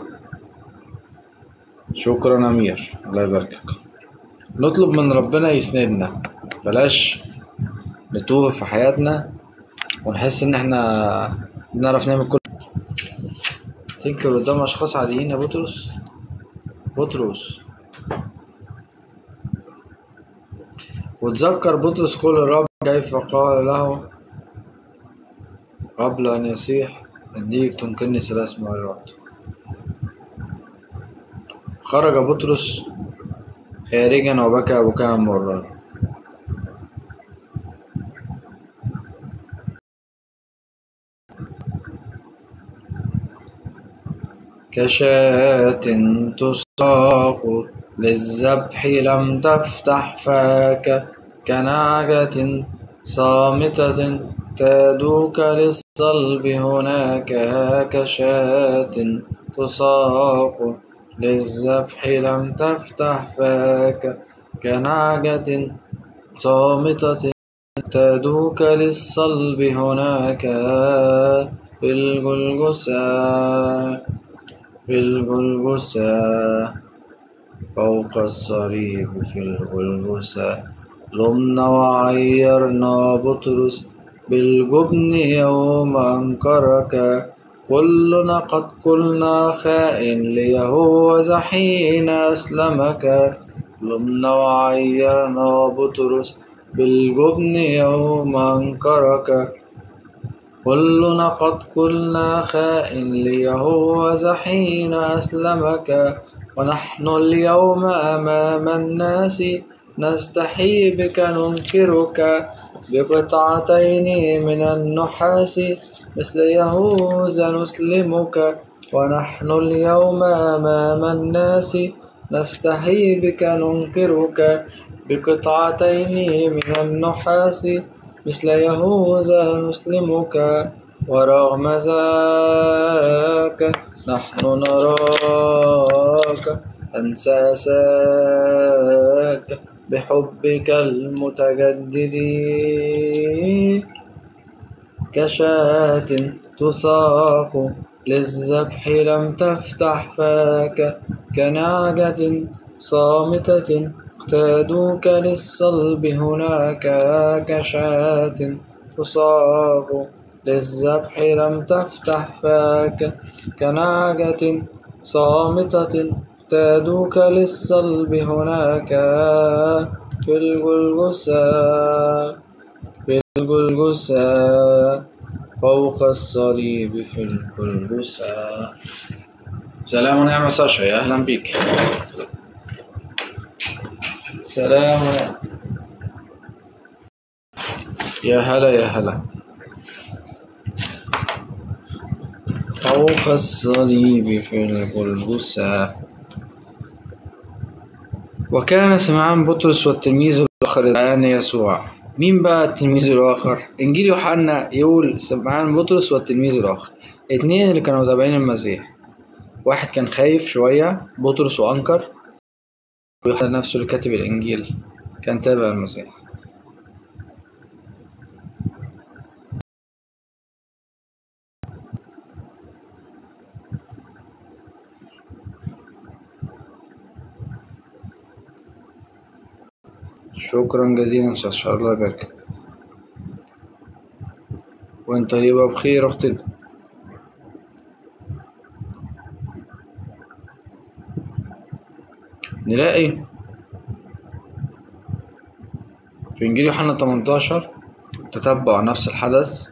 شكرا أمير الله يباركك نطلب من ربنا يسندنا بلاش نتوه في حياتنا ونحس إن إحنا بنعرف نعمل كل تنكر قدام أشخاص عاديين يا بطرس بطرس وتذكر بطرس قول الرب كيف قال له قبل أن يصيح أديك تنكرني ثلاث مرات خرج بطرس خارجا وبكى بكاء مرا كشاة تساق للذبح لم تفتح فاك كنعجة صامتة تادوك للصلب هناك كشاة تساق للذبح لم تفتح فاك كنعجة صامتة تادوك للصلب هناك في الجلجسة في الجلجسة فوق الصليب في الجلجسة لمنا وعيرنا بطرس بالجبن يوم أنكرك كلنا قد قلنا خائن ليهوذا حين أسلمك لمنا وعيرنا بطرس بالجبن يوم أنكرك كلنا قد قلنا خائن ليهوذا حين أسلمك ونحن اليوم أمام الناس نستحي بك ننكرك بقطعتين من النحاس مثل يهوذا نسلمك ونحن اليوم أمام الناس نستحي بك ننكرك بقطعتين من النحاس مثل يهوذا نسلمك ورغم ذاك نحن نراك أنساساك بحبك المتجدد كشاة تساق للذبح لم تفتح فاك كنعجة صامتة اقتادوك للصلب هناك كشاة تساق للذبح لم تفتح فاك كنعجة صامتة اقتادوك للصلب هناك في الجلجسة في الجلجسة فوق الصليب في الجلجسة سلام ونعم ساشا يا أهلا بك سلام ونعم يا هلا يا هلا فوق الصليب في الجلجسة وكان سمعان بطرس والتلميذ الآخر يدعان يسوع مين بقى التلميذ الآخر؟ إنجيل يوحنا يقول سمعان بطرس والتلميذ الآخر اتنين اللي كانوا تابعين المسيح واحد كان خايف شوية بطرس وأنكر ويوحنا نفسه اللي كاتب الإنجيل كان تابع المسيح شكرا جزيلا إن شاء الله يبارك وانت طيبة بخير أختي نلاقي في إنجيل يوحنا 18 تتبع نفس الحدث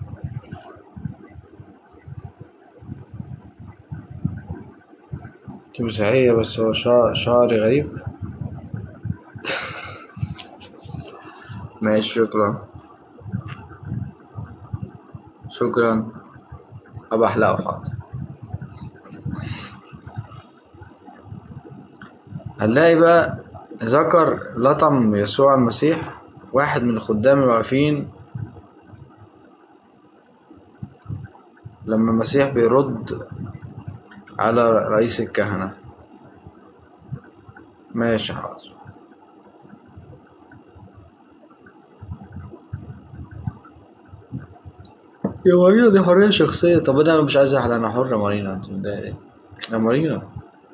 دي مسيحية بس هو شع- شعري غريب ماشي شكرا شكرا أبقى أحلى حاضر هنلاقي بقى ذكر لطم يسوع المسيح واحد من الخدام الواقفين لما المسيح بيرد على رئيس الكهنة ماشي حاضر يا مارينا دي حرية شخصية طب أنا مش عايز أحلى أنا حر يا مارينا أنت متضايق ليه؟ يا مارينا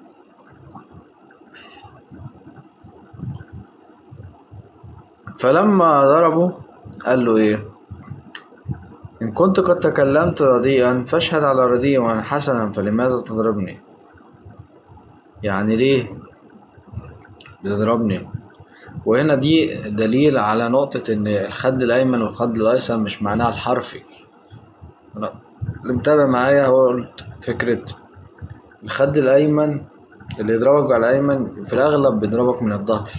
فلما ضربه قال له ايه ان كنت قد تكلمت رديئا فاشهد على رديء وان حسنا فلماذا تضربني يعني ليه بتضربني وهنا دي دليل على نقطة إن الخد الأيمن والخد الأيسر مش معناها الحرفي أنا اللي متابع معايا هو قلت فكرة الخد الأيمن اللي يضربك على الأيمن في الأغلب بيضربك من الظهر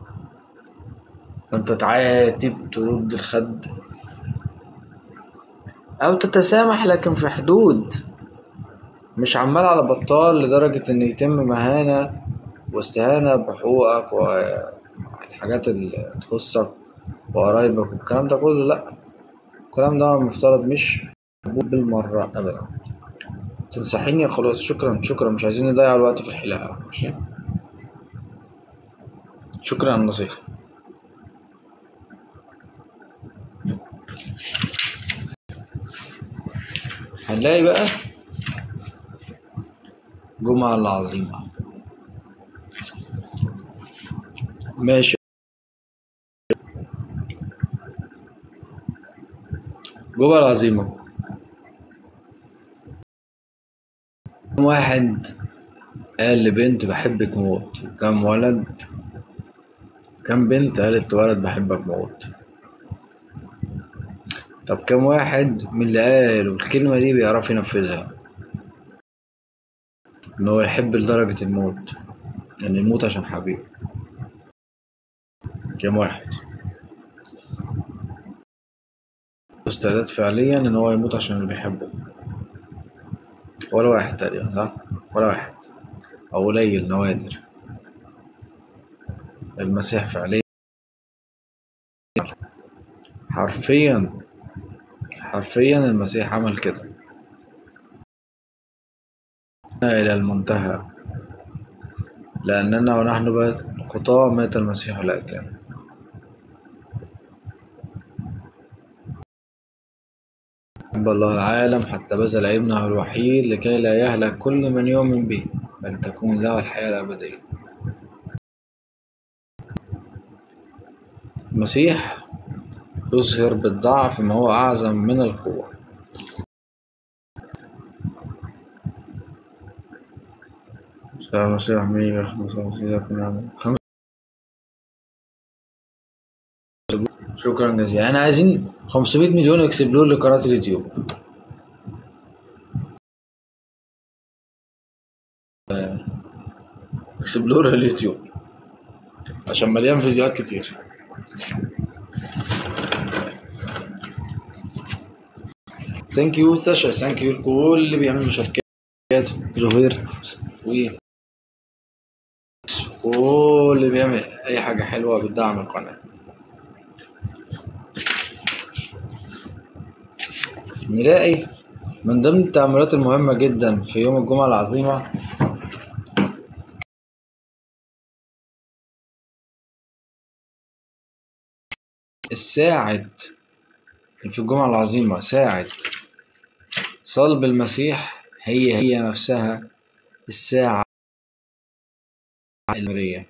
فأنت تعاتب ترد الخد أو تتسامح لكن في حدود مش عمال على بطال لدرجة إن يتم مهانة واستهانة بحقوقك والحاجات اللي تخصك وقرايبك والكلام ده كله لأ الكلام ده مفترض مش مقبول بالمرة أبدا تنصحيني خلاص شكرا شكرا مش عايزين نضيع الوقت في الحلاقة ماشي شكرا على النصيحة هنلاقي بقى جمعة العظيمة ماشي جمعة العظيمة كم واحد قال لبنت بحبك موت كم ولد كم بنت قالت لولد بحبك موت طب كم واحد من اللي قالوا الكلمة دي بيعرف ينفذها إن هو يحب لدرجة الموت إن يموت عشان حبيبه كم واحد استعداد فعليا إن هو يموت عشان اللي بيحبه ولا واحد تقريبا صح؟ ولا واحد أو قليل نوادر المسيح فعليا حرفيا حرفيا المسيح عمل كده إلى المنتهى لأننا ونحن بقى خطاة مات المسيح لأجلنا حب الله العالم حتى بذل ابنه الوحيد لكي لا يهلك كل من يؤمن به بل تكون له الحياة الأبدية المسيح يظهر بالضعف ما هو أعظم من القوة سلام مسيح مية خمسة شكرا جزيلا احنا عايزين 500 مليون اكسبلور لقناة اليوتيوب اكسبلور اليوتيوب عشان مليان فيديوهات كتير ثانك يو ساشا ثانك يو لكل اللي بيعمل مشاركات جوهير و كل اللي بيعمل اي حاجة حلوة بتدعم القناة نلاقي من ضمن التأملات المهمة جدا في يوم الجمعة العظيمة الساعة في الجمعة العظيمة ساعة صلب المسيح هي هي نفسها الساعة المرية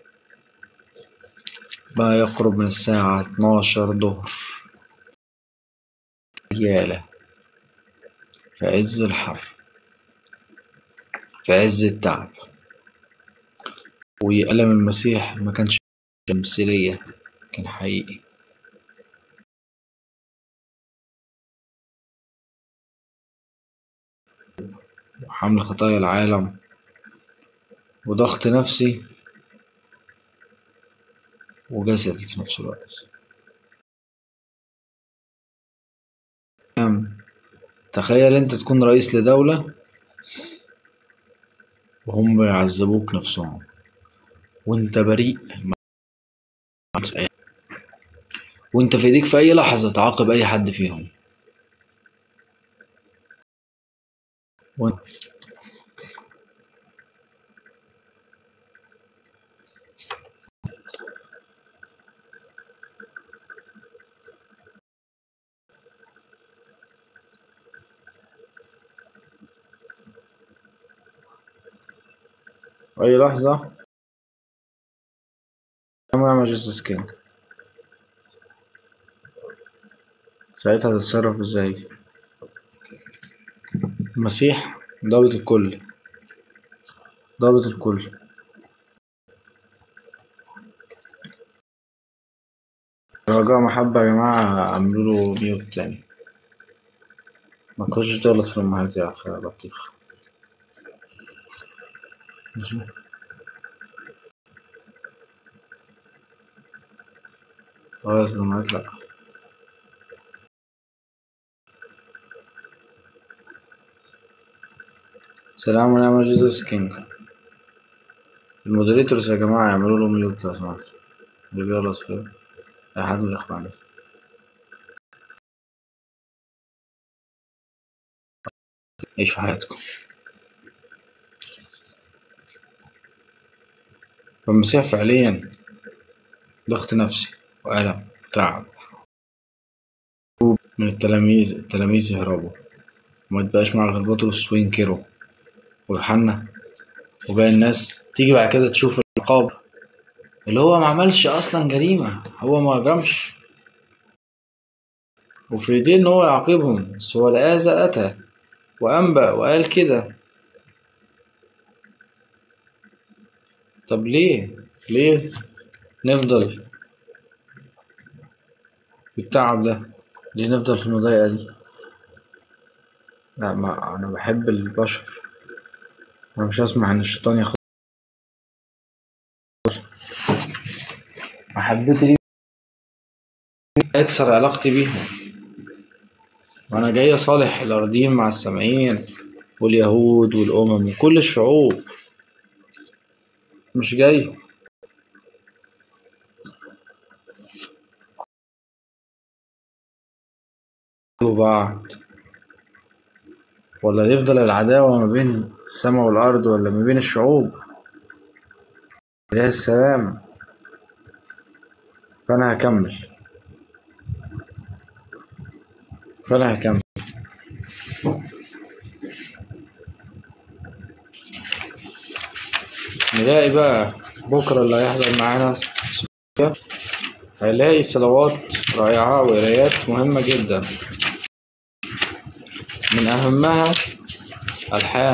ما يقرب من الساعة 12 ظهر ريالة في عز الحر في عز التعب وألم المسيح ما كانش تمثيلية كان حقيقي وحمل خطايا العالم وضغط نفسي وجسدي في نفس الوقت نعم. تخيل انت تكون رئيس لدولة وهم بيعذبوك نفسهم وانت بريء ما عملتش أي وانت في ايديك في اي لحظة تعاقب اي حد فيهم وانت أي لحظة أمر ماجستس كينج ساعتها هتتصرف ازاي المسيح ضابط الكل ضابط الكل رجاء محبة يا جماعة اعملوا له ميوت تاني ما تخشش تغلط في الأمهات يا أخي يا لطيف ماشي خلاص الأمهات لأ سلام ونعم جيسس كينج المودريتورز يا جماعة يعملوا له ميوت لو سمحتوا اللي بيغلط في أي حد من الإخوان عيشوا حياتكم فالمسيح فعليا ضغط نفسي وألم وتعب من التلاميذ التلاميذ يهربوا وما تبقاش مع غير بطرس وينكروا ويوحنا وباقي الناس تيجي بعد كده تشوف العقاب اللي هو ما عملش اصلا جريمة هو ما جرمش وفي ايديه ان هو يعاقبهم بس هو لآذى اتى وانبأ وقال كده طب ليه ليه نفضل بالتعب ده ليه نفضل في المضايقة دي لا ما انا بحب البشر انا مش هسمح ان الشيطان ياخد محبتي ليه يكسر علاقتي بيهم وانا جاي اصالح الارضيين مع السامعين واليهود والامم وكل الشعوب مش جاي بعض ولا يفضل العداوة ما بين السماء والأرض ولا ما بين الشعوب إله السلام فأنا هكمل فأنا هكمل نلاقي بقى بكرة اللي هيحضر معانا هيلاقي صلوات رائعة وقرايات مهمة جدا من أهمها ألحان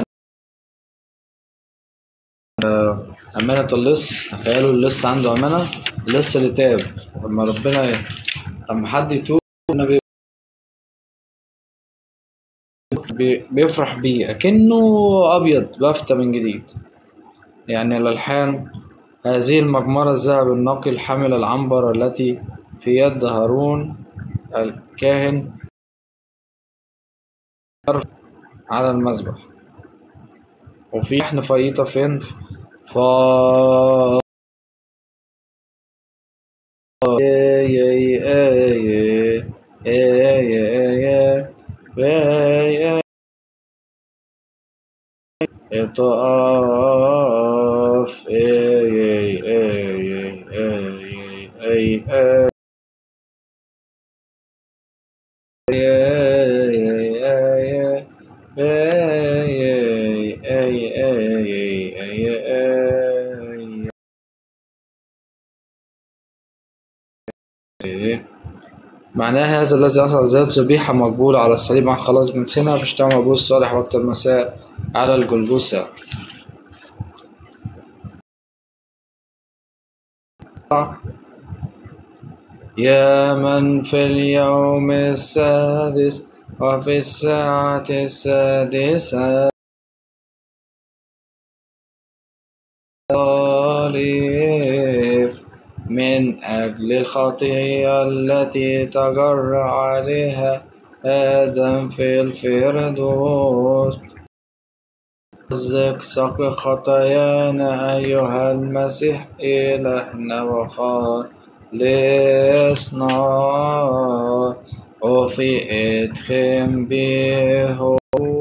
آه، أمانة اللص تخيلوا اللص عنده أمانة اللص اللي تاب لما ربنا لما حد يتوب ربنا بي- بيفرح بيه أكنه أبيض بافتة من جديد يعني الألحان هذه المجمرة الذهب النقي الحامل العنبر التي في يد هارون الكاهن على المذبح وفي لحن فايطة فين فا يا يا يا يا يا يا يا يا طاف اي اي اي اي اي معناه هذا الذي أخذ ذات ذبيحة مقبولة على الصليب عن خلاص جنسنا فاشتمع أبوه الصالح وقت المساء على الجلجثة يا من في اليوم السادس وفي الساعة السادسة طالب من أجل الخطية التي تجرى عليها آدم في الفردوس مزق سق خطايانا أيها المسيح إلهنا وخالصنا وفي إدخم به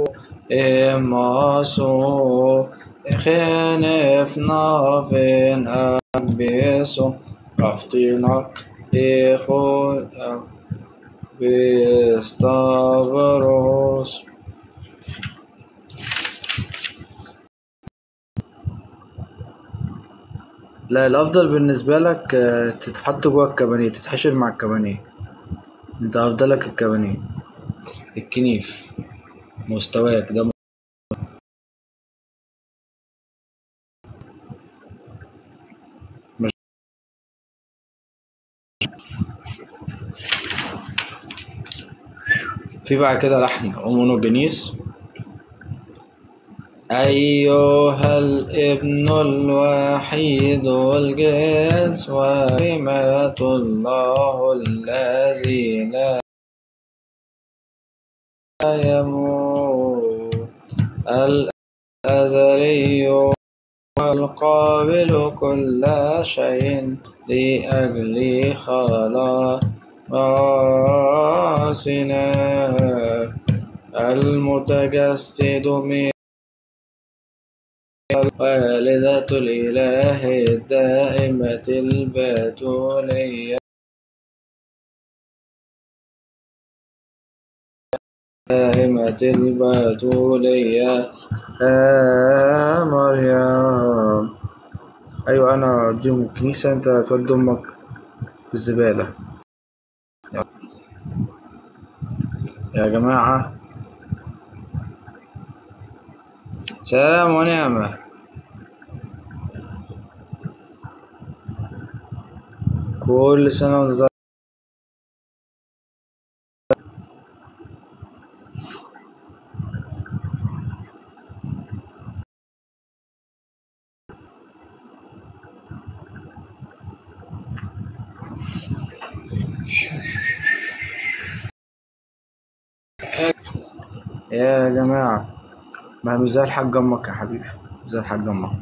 إماسو خنفنا فين أبيسو رفتنك إخوة بستافروس لا الأفضل بالنسبة لك آه، تتحط جوا الكبانيه تتحشر مع الكبانيه انت أفضلك الكبانيه الكنيف مستواك ده في بعد كده لحن أمونوجينيس أيها الابن الوحيد الجنس وكلمة الله الذي لا يموت الأزلي والقابل كل شيء لأجل خلاصنا المتجسد من والدة الإله الدائمة البتولية دائمة البتولية آه مريم أيوة أنا أوديهم الكنيسة أنت تودي أمك في الزبالة يا جماعة سلام ونعمة كل سنة وانت طيب يا جماعة ما مش زي الحاج أمك يا حبيبي مش زي الحاج أمك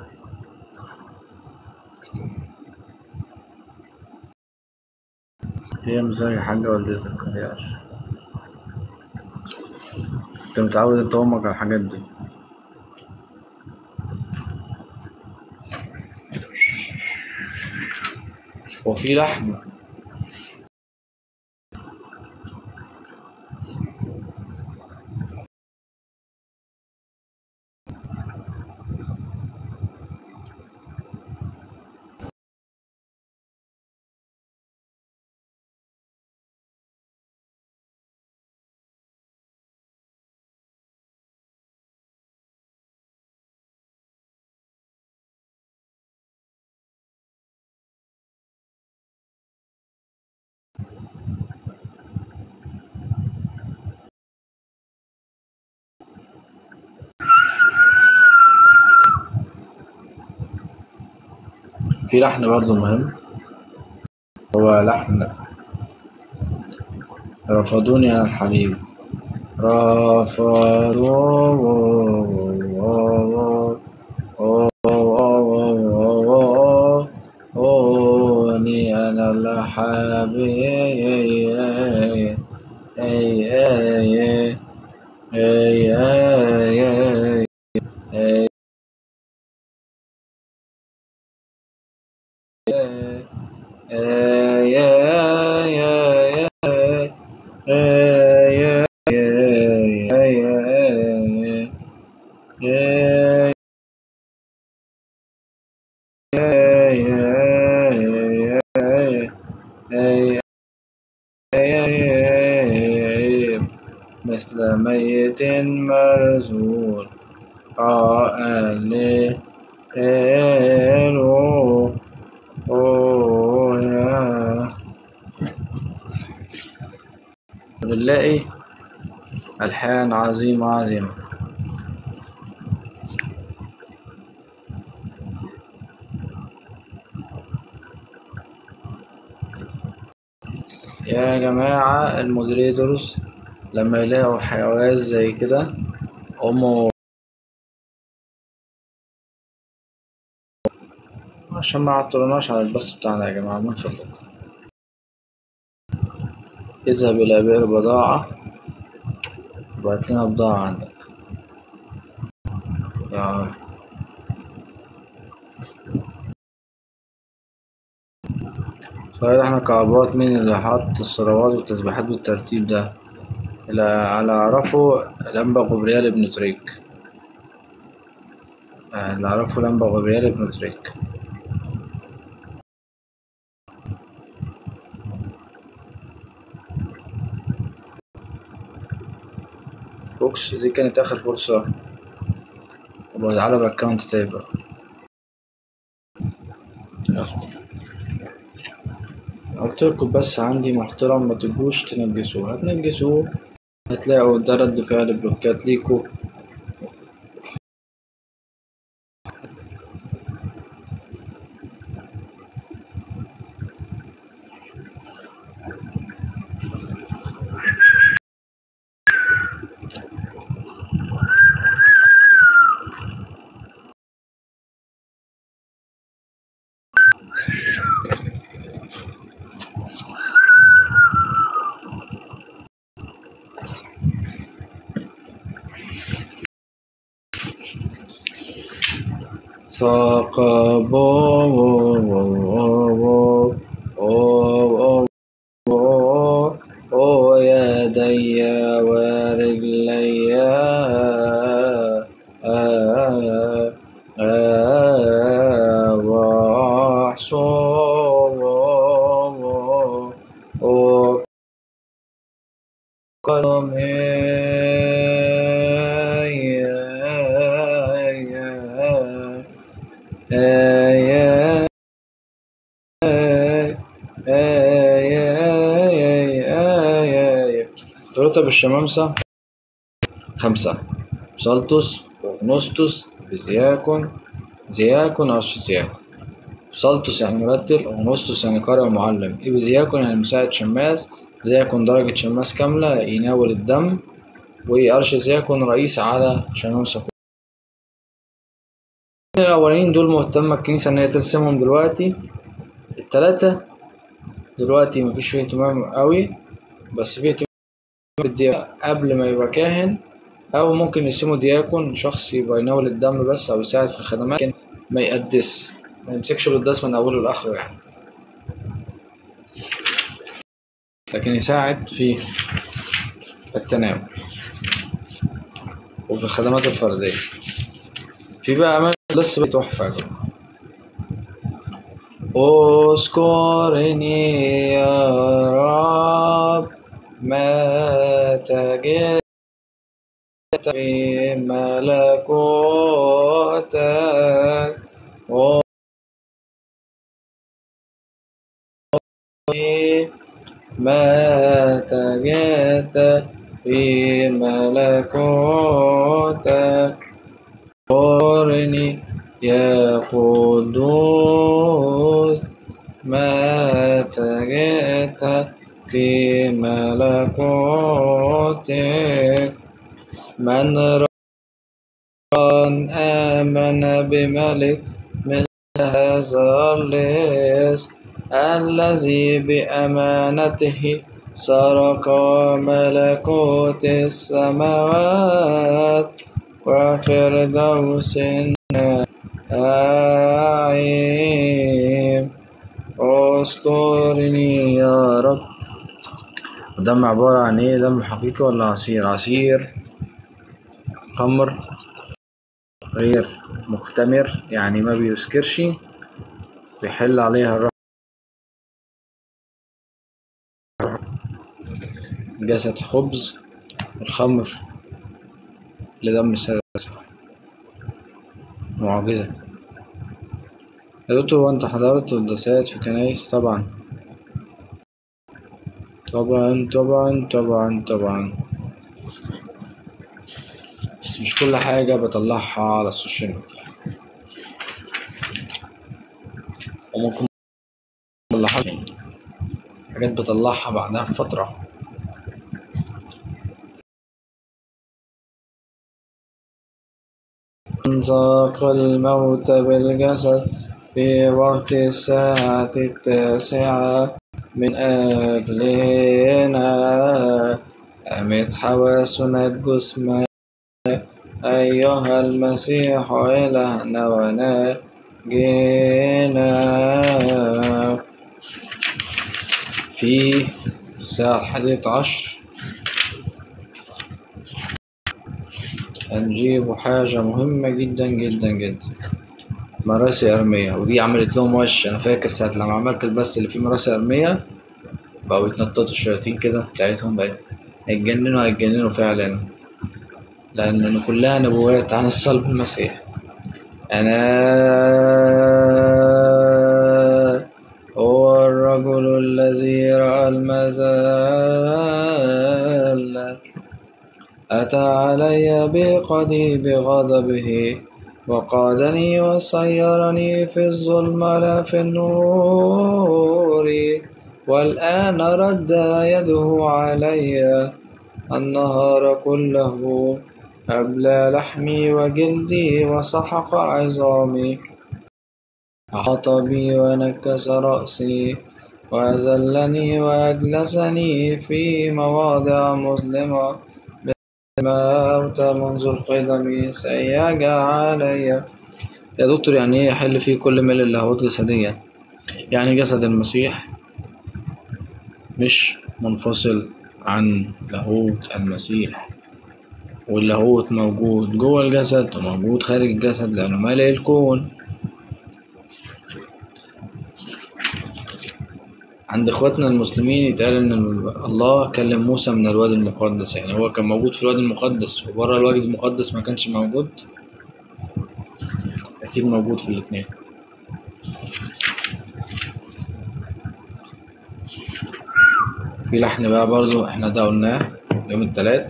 هي مش زي الحاجة والدتك متهيأش انت متعود انت وامك على الحاجات دي وفي لحم في لحن برضه مهم هو لحن رفضوني أنا الحبيب رفضوني أنا الحبيب أي أي أي أي أي مثل ميت مرزول قائل له أوه يا بنلاقي ألحان عظيمة عظيمة يا جماعة المودريتورز لما يلاقوا حواس زي كده قوموا عشان ما عطلناش على البث بتاعنا يا جماعة من فضلكم اذهب إلى بئر بضاعة وبعت لنا بضاعة عندك يا سؤال احنا كعبات مين اللي حط الصلوات والتسبيحات بالترتيب ده اللي على أعرفه لمبا غبريال ابن تريك آه، اللي أعرفه لمبا غبريال ابن تريك بوكس دي كانت آخر فرصة وبقى تعالى بأكونت تاني بقى يلا. قلت لكم بس عندي محترم ما تجوش تنجسوه هتنجسوه هتلاقوا ده رد فعل بلوكات ليكوا ثقبوا يدي ورجلي واحصوا رتب الشمامسة خمسة سالتوس وغنوستوس بزياكون زياكون أرش زياكون سالتوس يعني مرتل وغنوستوس يعني قارئ ومعلم إبزياكون يعني مساعد شماس زياكون درجة شماس كاملة يناول الدم وأرش زياكون رئيس على شمامسة الأولين دول مهتمة الكنيسة إن هي ترسمهم دلوقتي التلاتة دلوقتي مفيش فيه اهتمام قوي بس فيه اهتمام بالدياكون قبل ما يبقى كاهن أو ممكن يرسموا دياكون شخص يبقى يناول الدم بس أو يساعد في الخدمات لكن ما يقدس ما يمسكش بالقداس من أوله لآخره يعني لكن يساعد في التناول وفي الخدمات الفردية في بقى أمانة لسه بقى تحفة يا جماعة اذكرني يا رب متى جئت في ملكوتك متى جئت في ملكوتك اذكرني يا قدوس متى جئت في ملكوتك من ران آمن بملك مثل هذا اللص الذي بأمانته سرق ملكوت السماوات وفردوس النعيم اذكرني يا رب دم عبارة عن ايه دم حقيقي ولا عصير عصير خمر غير مختمر يعني ما بيسكرش بيحل عليها الروح جسد خبز الخمر لدم السلاسل معجزة يا دكتور هو انت حضرت قداسات في كنايس طبعا طبعا طبعا طبعا طبعا بس مش كل حاجة بطلعها على السوشيال ميديا وممكن بطلعها حاجات بطلعها بعدها بفترة ذاق الموت بالجسد في وقت الساعة التاسعة من أجلنا أمت حواسنا الجسمى أيها المسيح إلهنا وناجينا في الساعة الحادية عشر هنجيب حاجة مهمة جدا جدا جدا مراسي أرمية ودي عملت لهم وش أنا فاكر ساعة لما عملت البث اللي فيه مراسي أرمية بقوا يتنططوا الشياطين كده بتاعتهم بقت هيتجننوا هيتجننوا فعلا لأن كلها نبوات عن الصلب المسيح أنا هو الرجل الذي رأى المزال أتى علي بقضيب غضبه وقادني وصيرني في الظلمة لا في النور والآن رد يده علي النهار كله أبلى لحمي وجلدي وسحق عظامي أحاط بي ونكس رأسي وأذلني وأجلسني في مواضع مظلمة الموت منذ القدم سيج علي يا دكتور يعني ايه يحل فيه كل ملء اللاهوت جسديا يعني جسد المسيح مش منفصل عن لاهوت المسيح واللاهوت موجود جوه الجسد وموجود خارج الجسد لأنه مالئ الكون عند اخواتنا المسلمين يتقال ان الله كلم موسى من الوادي المقدس يعني هو كان موجود في الوادي المقدس وبره الوادي المقدس ما كانش موجود اكيد موجود في الاتنين في لحن بقى برضو احنا ده قلناه يوم التلات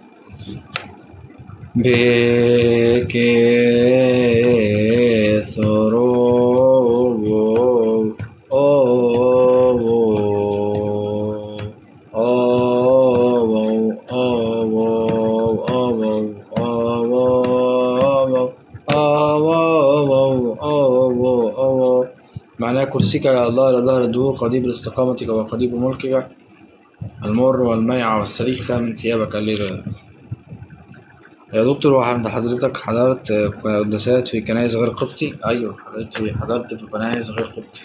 بكثروا معناه كرسيك يا الله إلى ظهر الدهور قضيب لاستقامتك وقضيب ملكك المر والميع والسليخة من ثيابك الليلة يا دكتور عند حضرتك حضرت قداسات في كنايس غير قبطي؟ أيوة حضرت في حضرت في كنايس غير قبطي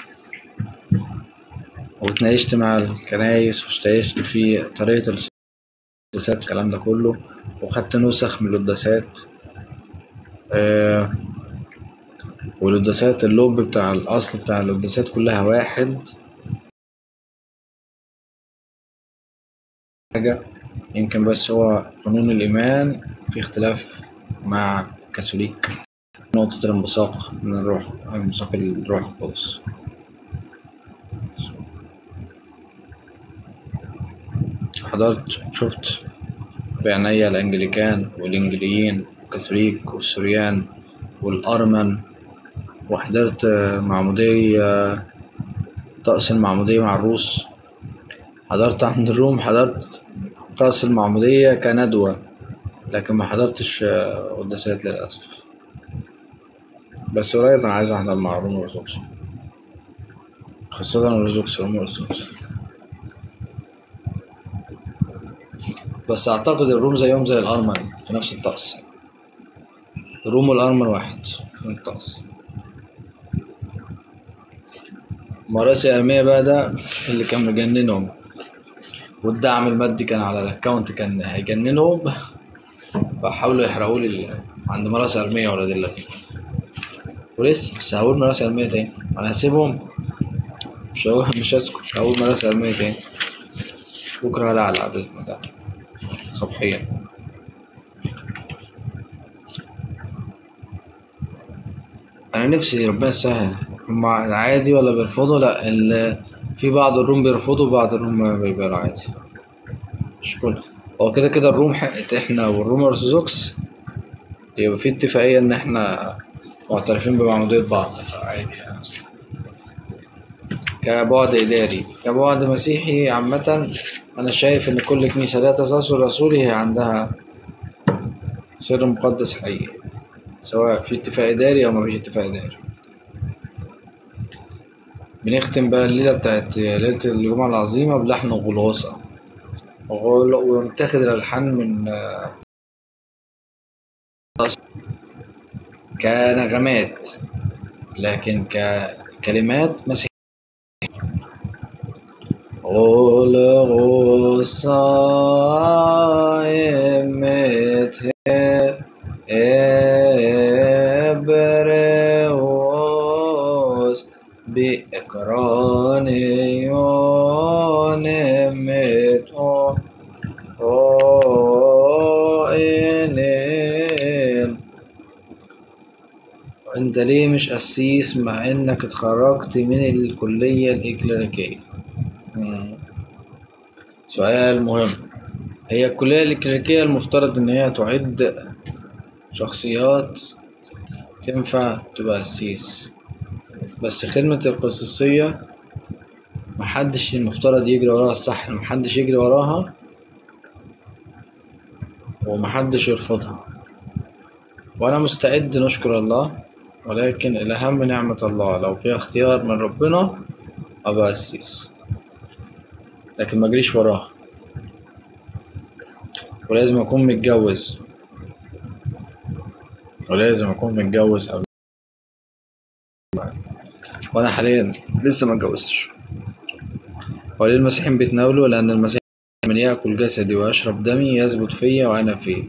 واتناقشت مع الكنايس واشتعشت في طريقة القداسات والكلام ده كله وخدت نسخ من القداسات آه والقداسات اللب بتاع الأصل بتاع القداسات كلها واحد حاجة يمكن بس هو قانون الإيمان في اختلاف مع الكاثوليك نقطة الانبثاق من الروح انبثاق الروح القدس حضرت شفت بعينيا الأنجليكان والإنجليين والكاثوليك والسوريان والأرمن وحضرت معمودية طقس المعمودية مع الروس حضرت عند الروم حضرت طقس المعمودية كندوة لكن ما حضرتش قداسات للأسف بس قريب أنا عايز أحضر مع روم أرثوذكس خاصة أرثوذكس روم أرثوذكس بس أعتقد الروم زيهم زي الأرمن في نفس الطقس الروم والأرمن واحد في الطقس مراسي أرمية بقى ده اللي كان مجننهم والدعم المادي كان على الاكونت كان هيجننهم فحاولوا يحرقوا لي عند مراسي أرمية ولاد اللذين ولسه بس هقول مراسي أرمية تاني أنا هسيبهم مش هقول مش هسكت هقول مراسي أرمية تاني بكرة هلعب على بإذن الله صبحيا أنا نفسي ربنا يسهل هما عادي ولا بيرفضوا لا ال... في بعض الروم بيرفضوا وبعض الروم بيقبلوا عادي مش كله هو كده كده الروم حقت احنا والروم ارثوذكس يبقى في اتفاقية ان احنا معترفين بمعمودية بعض فعادي يعني أصلا كبعد إداري كبعد مسيحي عامة أنا شايف إن كل كنيسة لها تسلسل رسولي هي عندها سر مقدس حقيقي سواء في اتفاق إداري أو مفيش اتفاق إداري بنختم بقى الليلة بتاعت ليلة الجمعة العظيمة بلحن غلاصة غل... ومتاخد الألحان من آه، كنغمات لكن ككلمات مسيحية غلغوصة إمته إبريوس بإكرانيون متو إنين انت ليه مش قسيس مع انك اتخرجت من الكلية الإكليريكية مم. سؤال مهم هي الكلية الإكليريكية المفترض إن هي تعد شخصيات تنفع تبقى قسيس بس خدمة القسيسية محدش المفترض يجري وراها الصح محدش يجري وراها ومحدش يرفضها وأنا مستعد نشكر الله ولكن الأهم نعمة الله لو في اختيار من ربنا أبقى قسيس لكن ما اجريش وراها ولازم أكون متجوز ولازم أكون متجوز قبل وأنا حاليا لسه ما اتجوزتش وليه المسيحيين بيتناولوا لأن المسيح من يأكل جسدي ويشرب دمي يثبت فيا وأنا فيه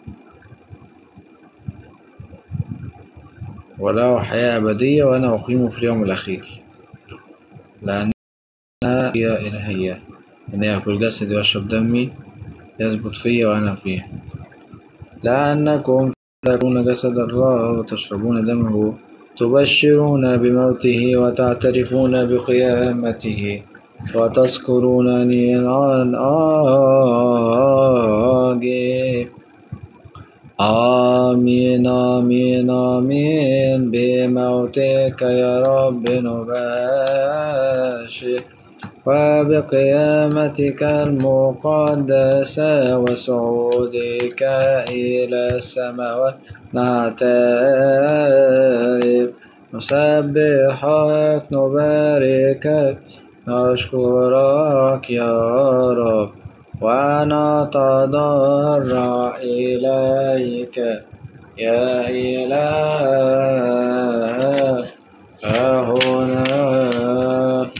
وله حياة أبدية وأنا أقيمه في اليوم الأخير لأنها هي إلهية إن يأكل جسدي ويشرب دمي يثبت فيا وأنا فيه لأنكم تأكلون جسد الله وتشربون دمه تبشرون بموته وتعترفون بقيامته وتذكرونني عن آجي آمين آمين آمين بموتك يا رب نباشر وبقيامتك المقدسة وصعودك إلى السماوات نعترف نسبحك نباركك نشكرك يا رب ونتضرع إليك يا إله هنا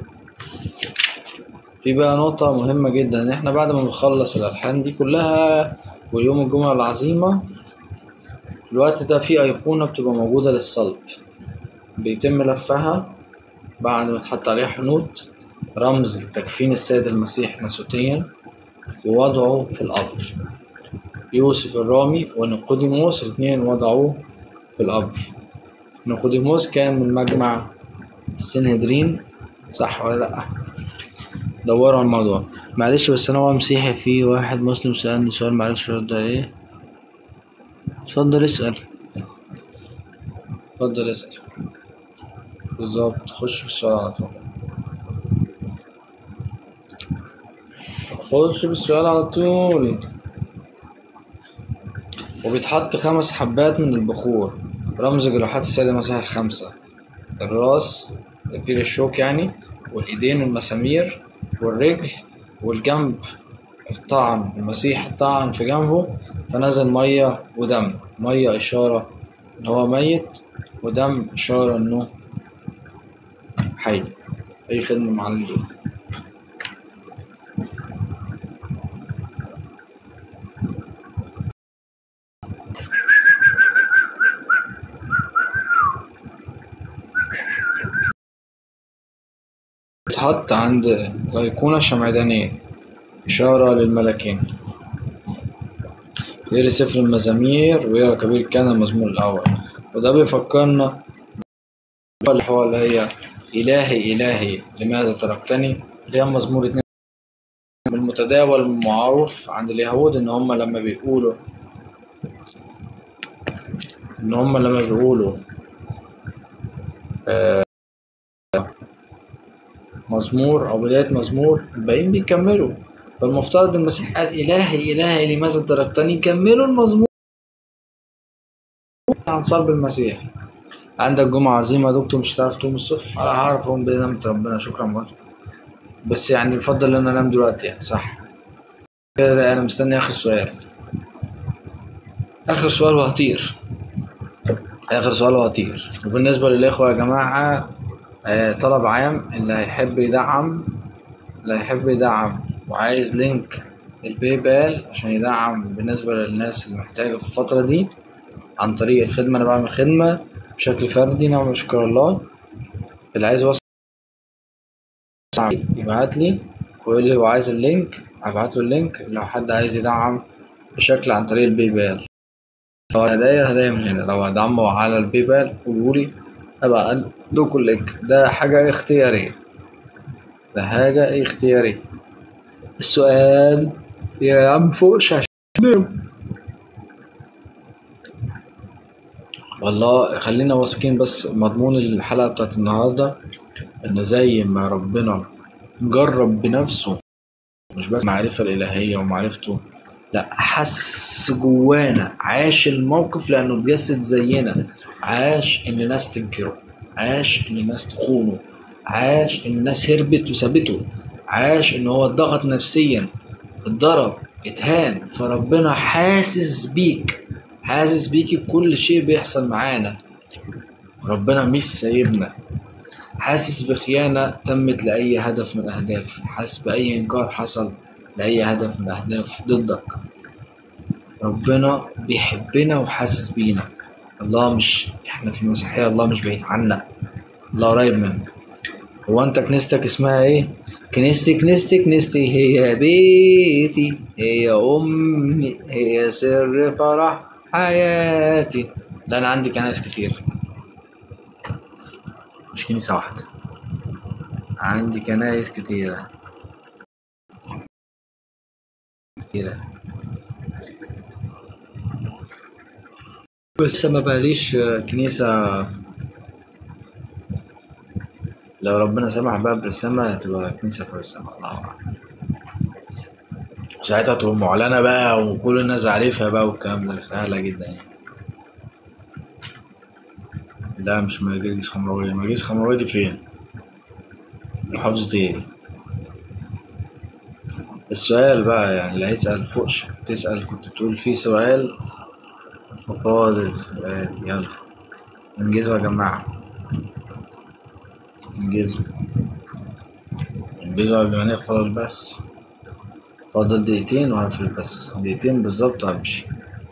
في بقى نقطة مهمة جدا إن إحنا بعد ما نخلص الألحان دي كلها ويوم الجمعة العظيمة في الوقت ده في أيقونة بتبقى موجودة للصلب بيتم لفها بعد ما تحط عليها حنوط رمز لتكفين السيد المسيح ناسوتيا ووضعه في القبر يوسف الرامي ونقوديموس الاتنين وضعوه في القبر نقوديموس كان من مجمع السنهدرين صح ولا لأ؟ دوروا على الموضوع معلش بس أنا هو مسيحي في واحد مسلم سألني سؤال معرفش أرد عليه اتفضل اسأل اتفضل اسأل بالظبط خش في السؤال على طول خش في السؤال على طول وبيتحط خمس حبات من البخور رمز جراحات السيد المسيح الخمسة الراس تكبير الشوك يعني والإيدين والمسامير والرجل والجنب الطعن المسيح طعن في جنبه فنزل مية ودم مية إشارة إن هو ميت ودم إشارة إنه حي أي خدمة مع دول بتحط عند الأيقونة الشمعدانية إشارة للملكين يقري سفر المزامير ويقرا كبير كان المزمور الأول وده بيفكرنا اللي هو اللي هي إلهي إلهي لماذا تركتني اللي هي مزمور اتنين من المتداول المعروف عند اليهود إن هم لما بيقولوا إن هم لما بيقولوا آه، مزمور أو بداية مزمور الباقيين بيكملوا فالمفترض المسيح قال إلهي إلهي لماذا تركتني كملوا المزمور عن صلب المسيح عندك جمعة عظيمة يا دكتور مش هتعرف تقوم الصبح أنا هعرف أقوم بنعمة ربنا شكرا برضه بس يعني يفضل إن أنا أنام دلوقتي يعني صح كده أنا مستني آخر سؤال آخر سؤال وهطير آخر سؤال وهطير وبالنسبة للإخوة يا جماعة آه، طلب عام اللي هيحب يدعم اللي هيحب يدعم وعايز لينك الباي بال عشان يدعم بالنسبة للناس اللي محتاجة في الفترة دي عن طريق الخدمة أنا بعمل خدمة بشكل فردي نعم نشكر الله اللي عايز يوصل يبعت لي ويقول لي هو عايز اللينك هبعت له اللينك لو حد عايز يدعم بشكل عن طريق الباي بال لو هدايا هدايا من هنا لو هدعمه على الباي بال قولوا لي ابقى لكم اللينك ده حاجة اختيارية ده حاجة اختيارية السؤال يا عم فوقش عشان ننام. والله خلينا واثقين بس مضمون الحلقة بتاعت النهاردة إن زي ما ربنا جرب بنفسه مش بس معرفة الإلهية ومعرفته لا حس جوانا عاش الموقف لأنه اتجسد زينا عاش إن ناس تنكره عاش إن الناس تخونه عاش إن الناس هربت وسابته عاش إن هو اتضغط نفسيا اتضرب اتهان فربنا حاسس بيك حاسس بيكي بكل شيء بيحصل معانا ربنا مش سايبنا حاسس بخيانة تمت لأي هدف من الأهداف حاسس بأي إنكار حصل لأي هدف من الأهداف ضدك ربنا بيحبنا وحاسس بينا الله مش احنا في المسيحية الله مش بعيد عنا الله قريب منا هو انت كنيستك اسمها ايه؟ كنيستي كنيستي كنيستي هي بيتي هي امي هي سر فرح حياتي لا انا عندي كنايس كتير مش كنيسة واحدة عندي كنايس كتيرة كتيرة بس ما بقاليش كنيسة لو ربنا سمح بقى بالسما هتبقى كنيسة في السما الله أعلم ساعتها تبقى معلنة بقى وكل الناس عارفها بقى والكلام ده سهلة جدا يعني لا مش مجلس خمراوية مجلس خمراوية دي فين؟ محافظة ايه دي؟ السؤال بقى يعني اللي هيسأل فوقش تسأل كنت تقول فيه سؤال وفاضل سؤال يلا انجزوا يا جماعة انجزوا انجزوا قبل ما نقفل البث فاضل دقيقتين وهقفل البث دقيقتين بالظبط وهمشي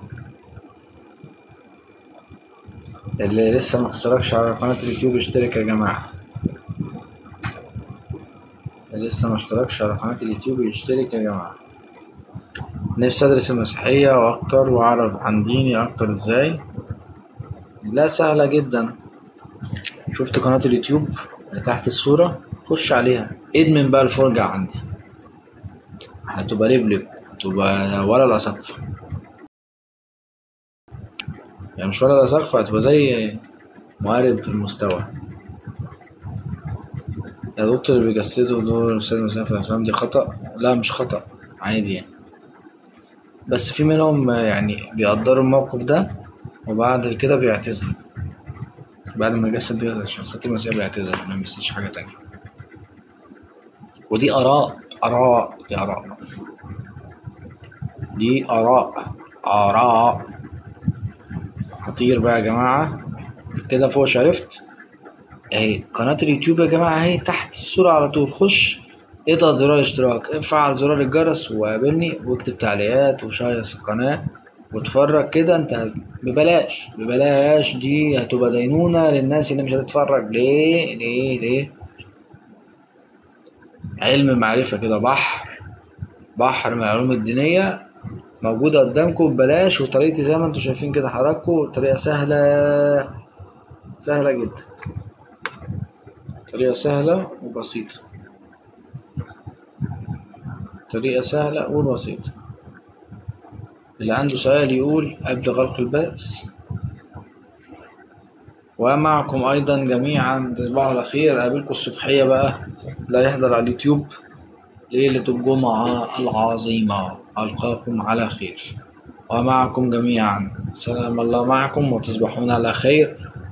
اللي لسه ما اشتركش على قناة اليوتيوب يشترك يا جماعة اللي لسه ما اشتركش على قناة اليوتيوب يشترك يا جماعة نفسي أدرس المسيحية وأكتر وأعرف عن ديني أكتر إزاي لا سهلة جدا شفت قناة اليوتيوب اللي تحت الصورة خش عليها ادمن بقى الفرجة عندي هتبقى لبلب هتبقى ولا الأسقف يعني مش ولا الأسقف هتبقى زي مقارب في المستوى يا دكتور اللي بيجسدوا دور الأستاذ مسلم في الأفلام دي خطأ لا مش خطأ عادي يعني بس في منهم يعني بيقدروا الموقف ده وبعد كده بيعتذروا بعد ما جسد الشخصيات المسيحية بيعتذر ما يمثلش حاجة تانية ودي آراء آراء دي آراء دي آراء آراء هطير بقى يا جماعة كده فوق عرفت اهي قناة اليوتيوب يا جماعة اهي تحت الصورة على طول خش اضغط زرار الاشتراك افعل زرار الجرس وقابلني واكتب تعليقات وشيص القناة واتفرج كده انت ببلاش ببلاش دي هتبقى دينونة للناس اللي مش هتتفرج ليه ليه ليه علم معرفة كده بحر بحر من العلوم الدينية موجودة قدامكم ببلاش وطريقتي زي ما انتم شايفين كده حضراتكم طريقة سهلة سهلة جدا طريقة سهلة وبسيطة طريقة سهلة وبسيطة اللي عنده سؤال يقول قبل غلق البث ومعكم أيضا جميعا تصبحوا على خير أقابلكم الصبحية بقى لا يحضر على اليوتيوب ليلة الجمعة العظيمة ألقاكم على خير ومعكم جميعا سلام الله معكم وتصبحون على خير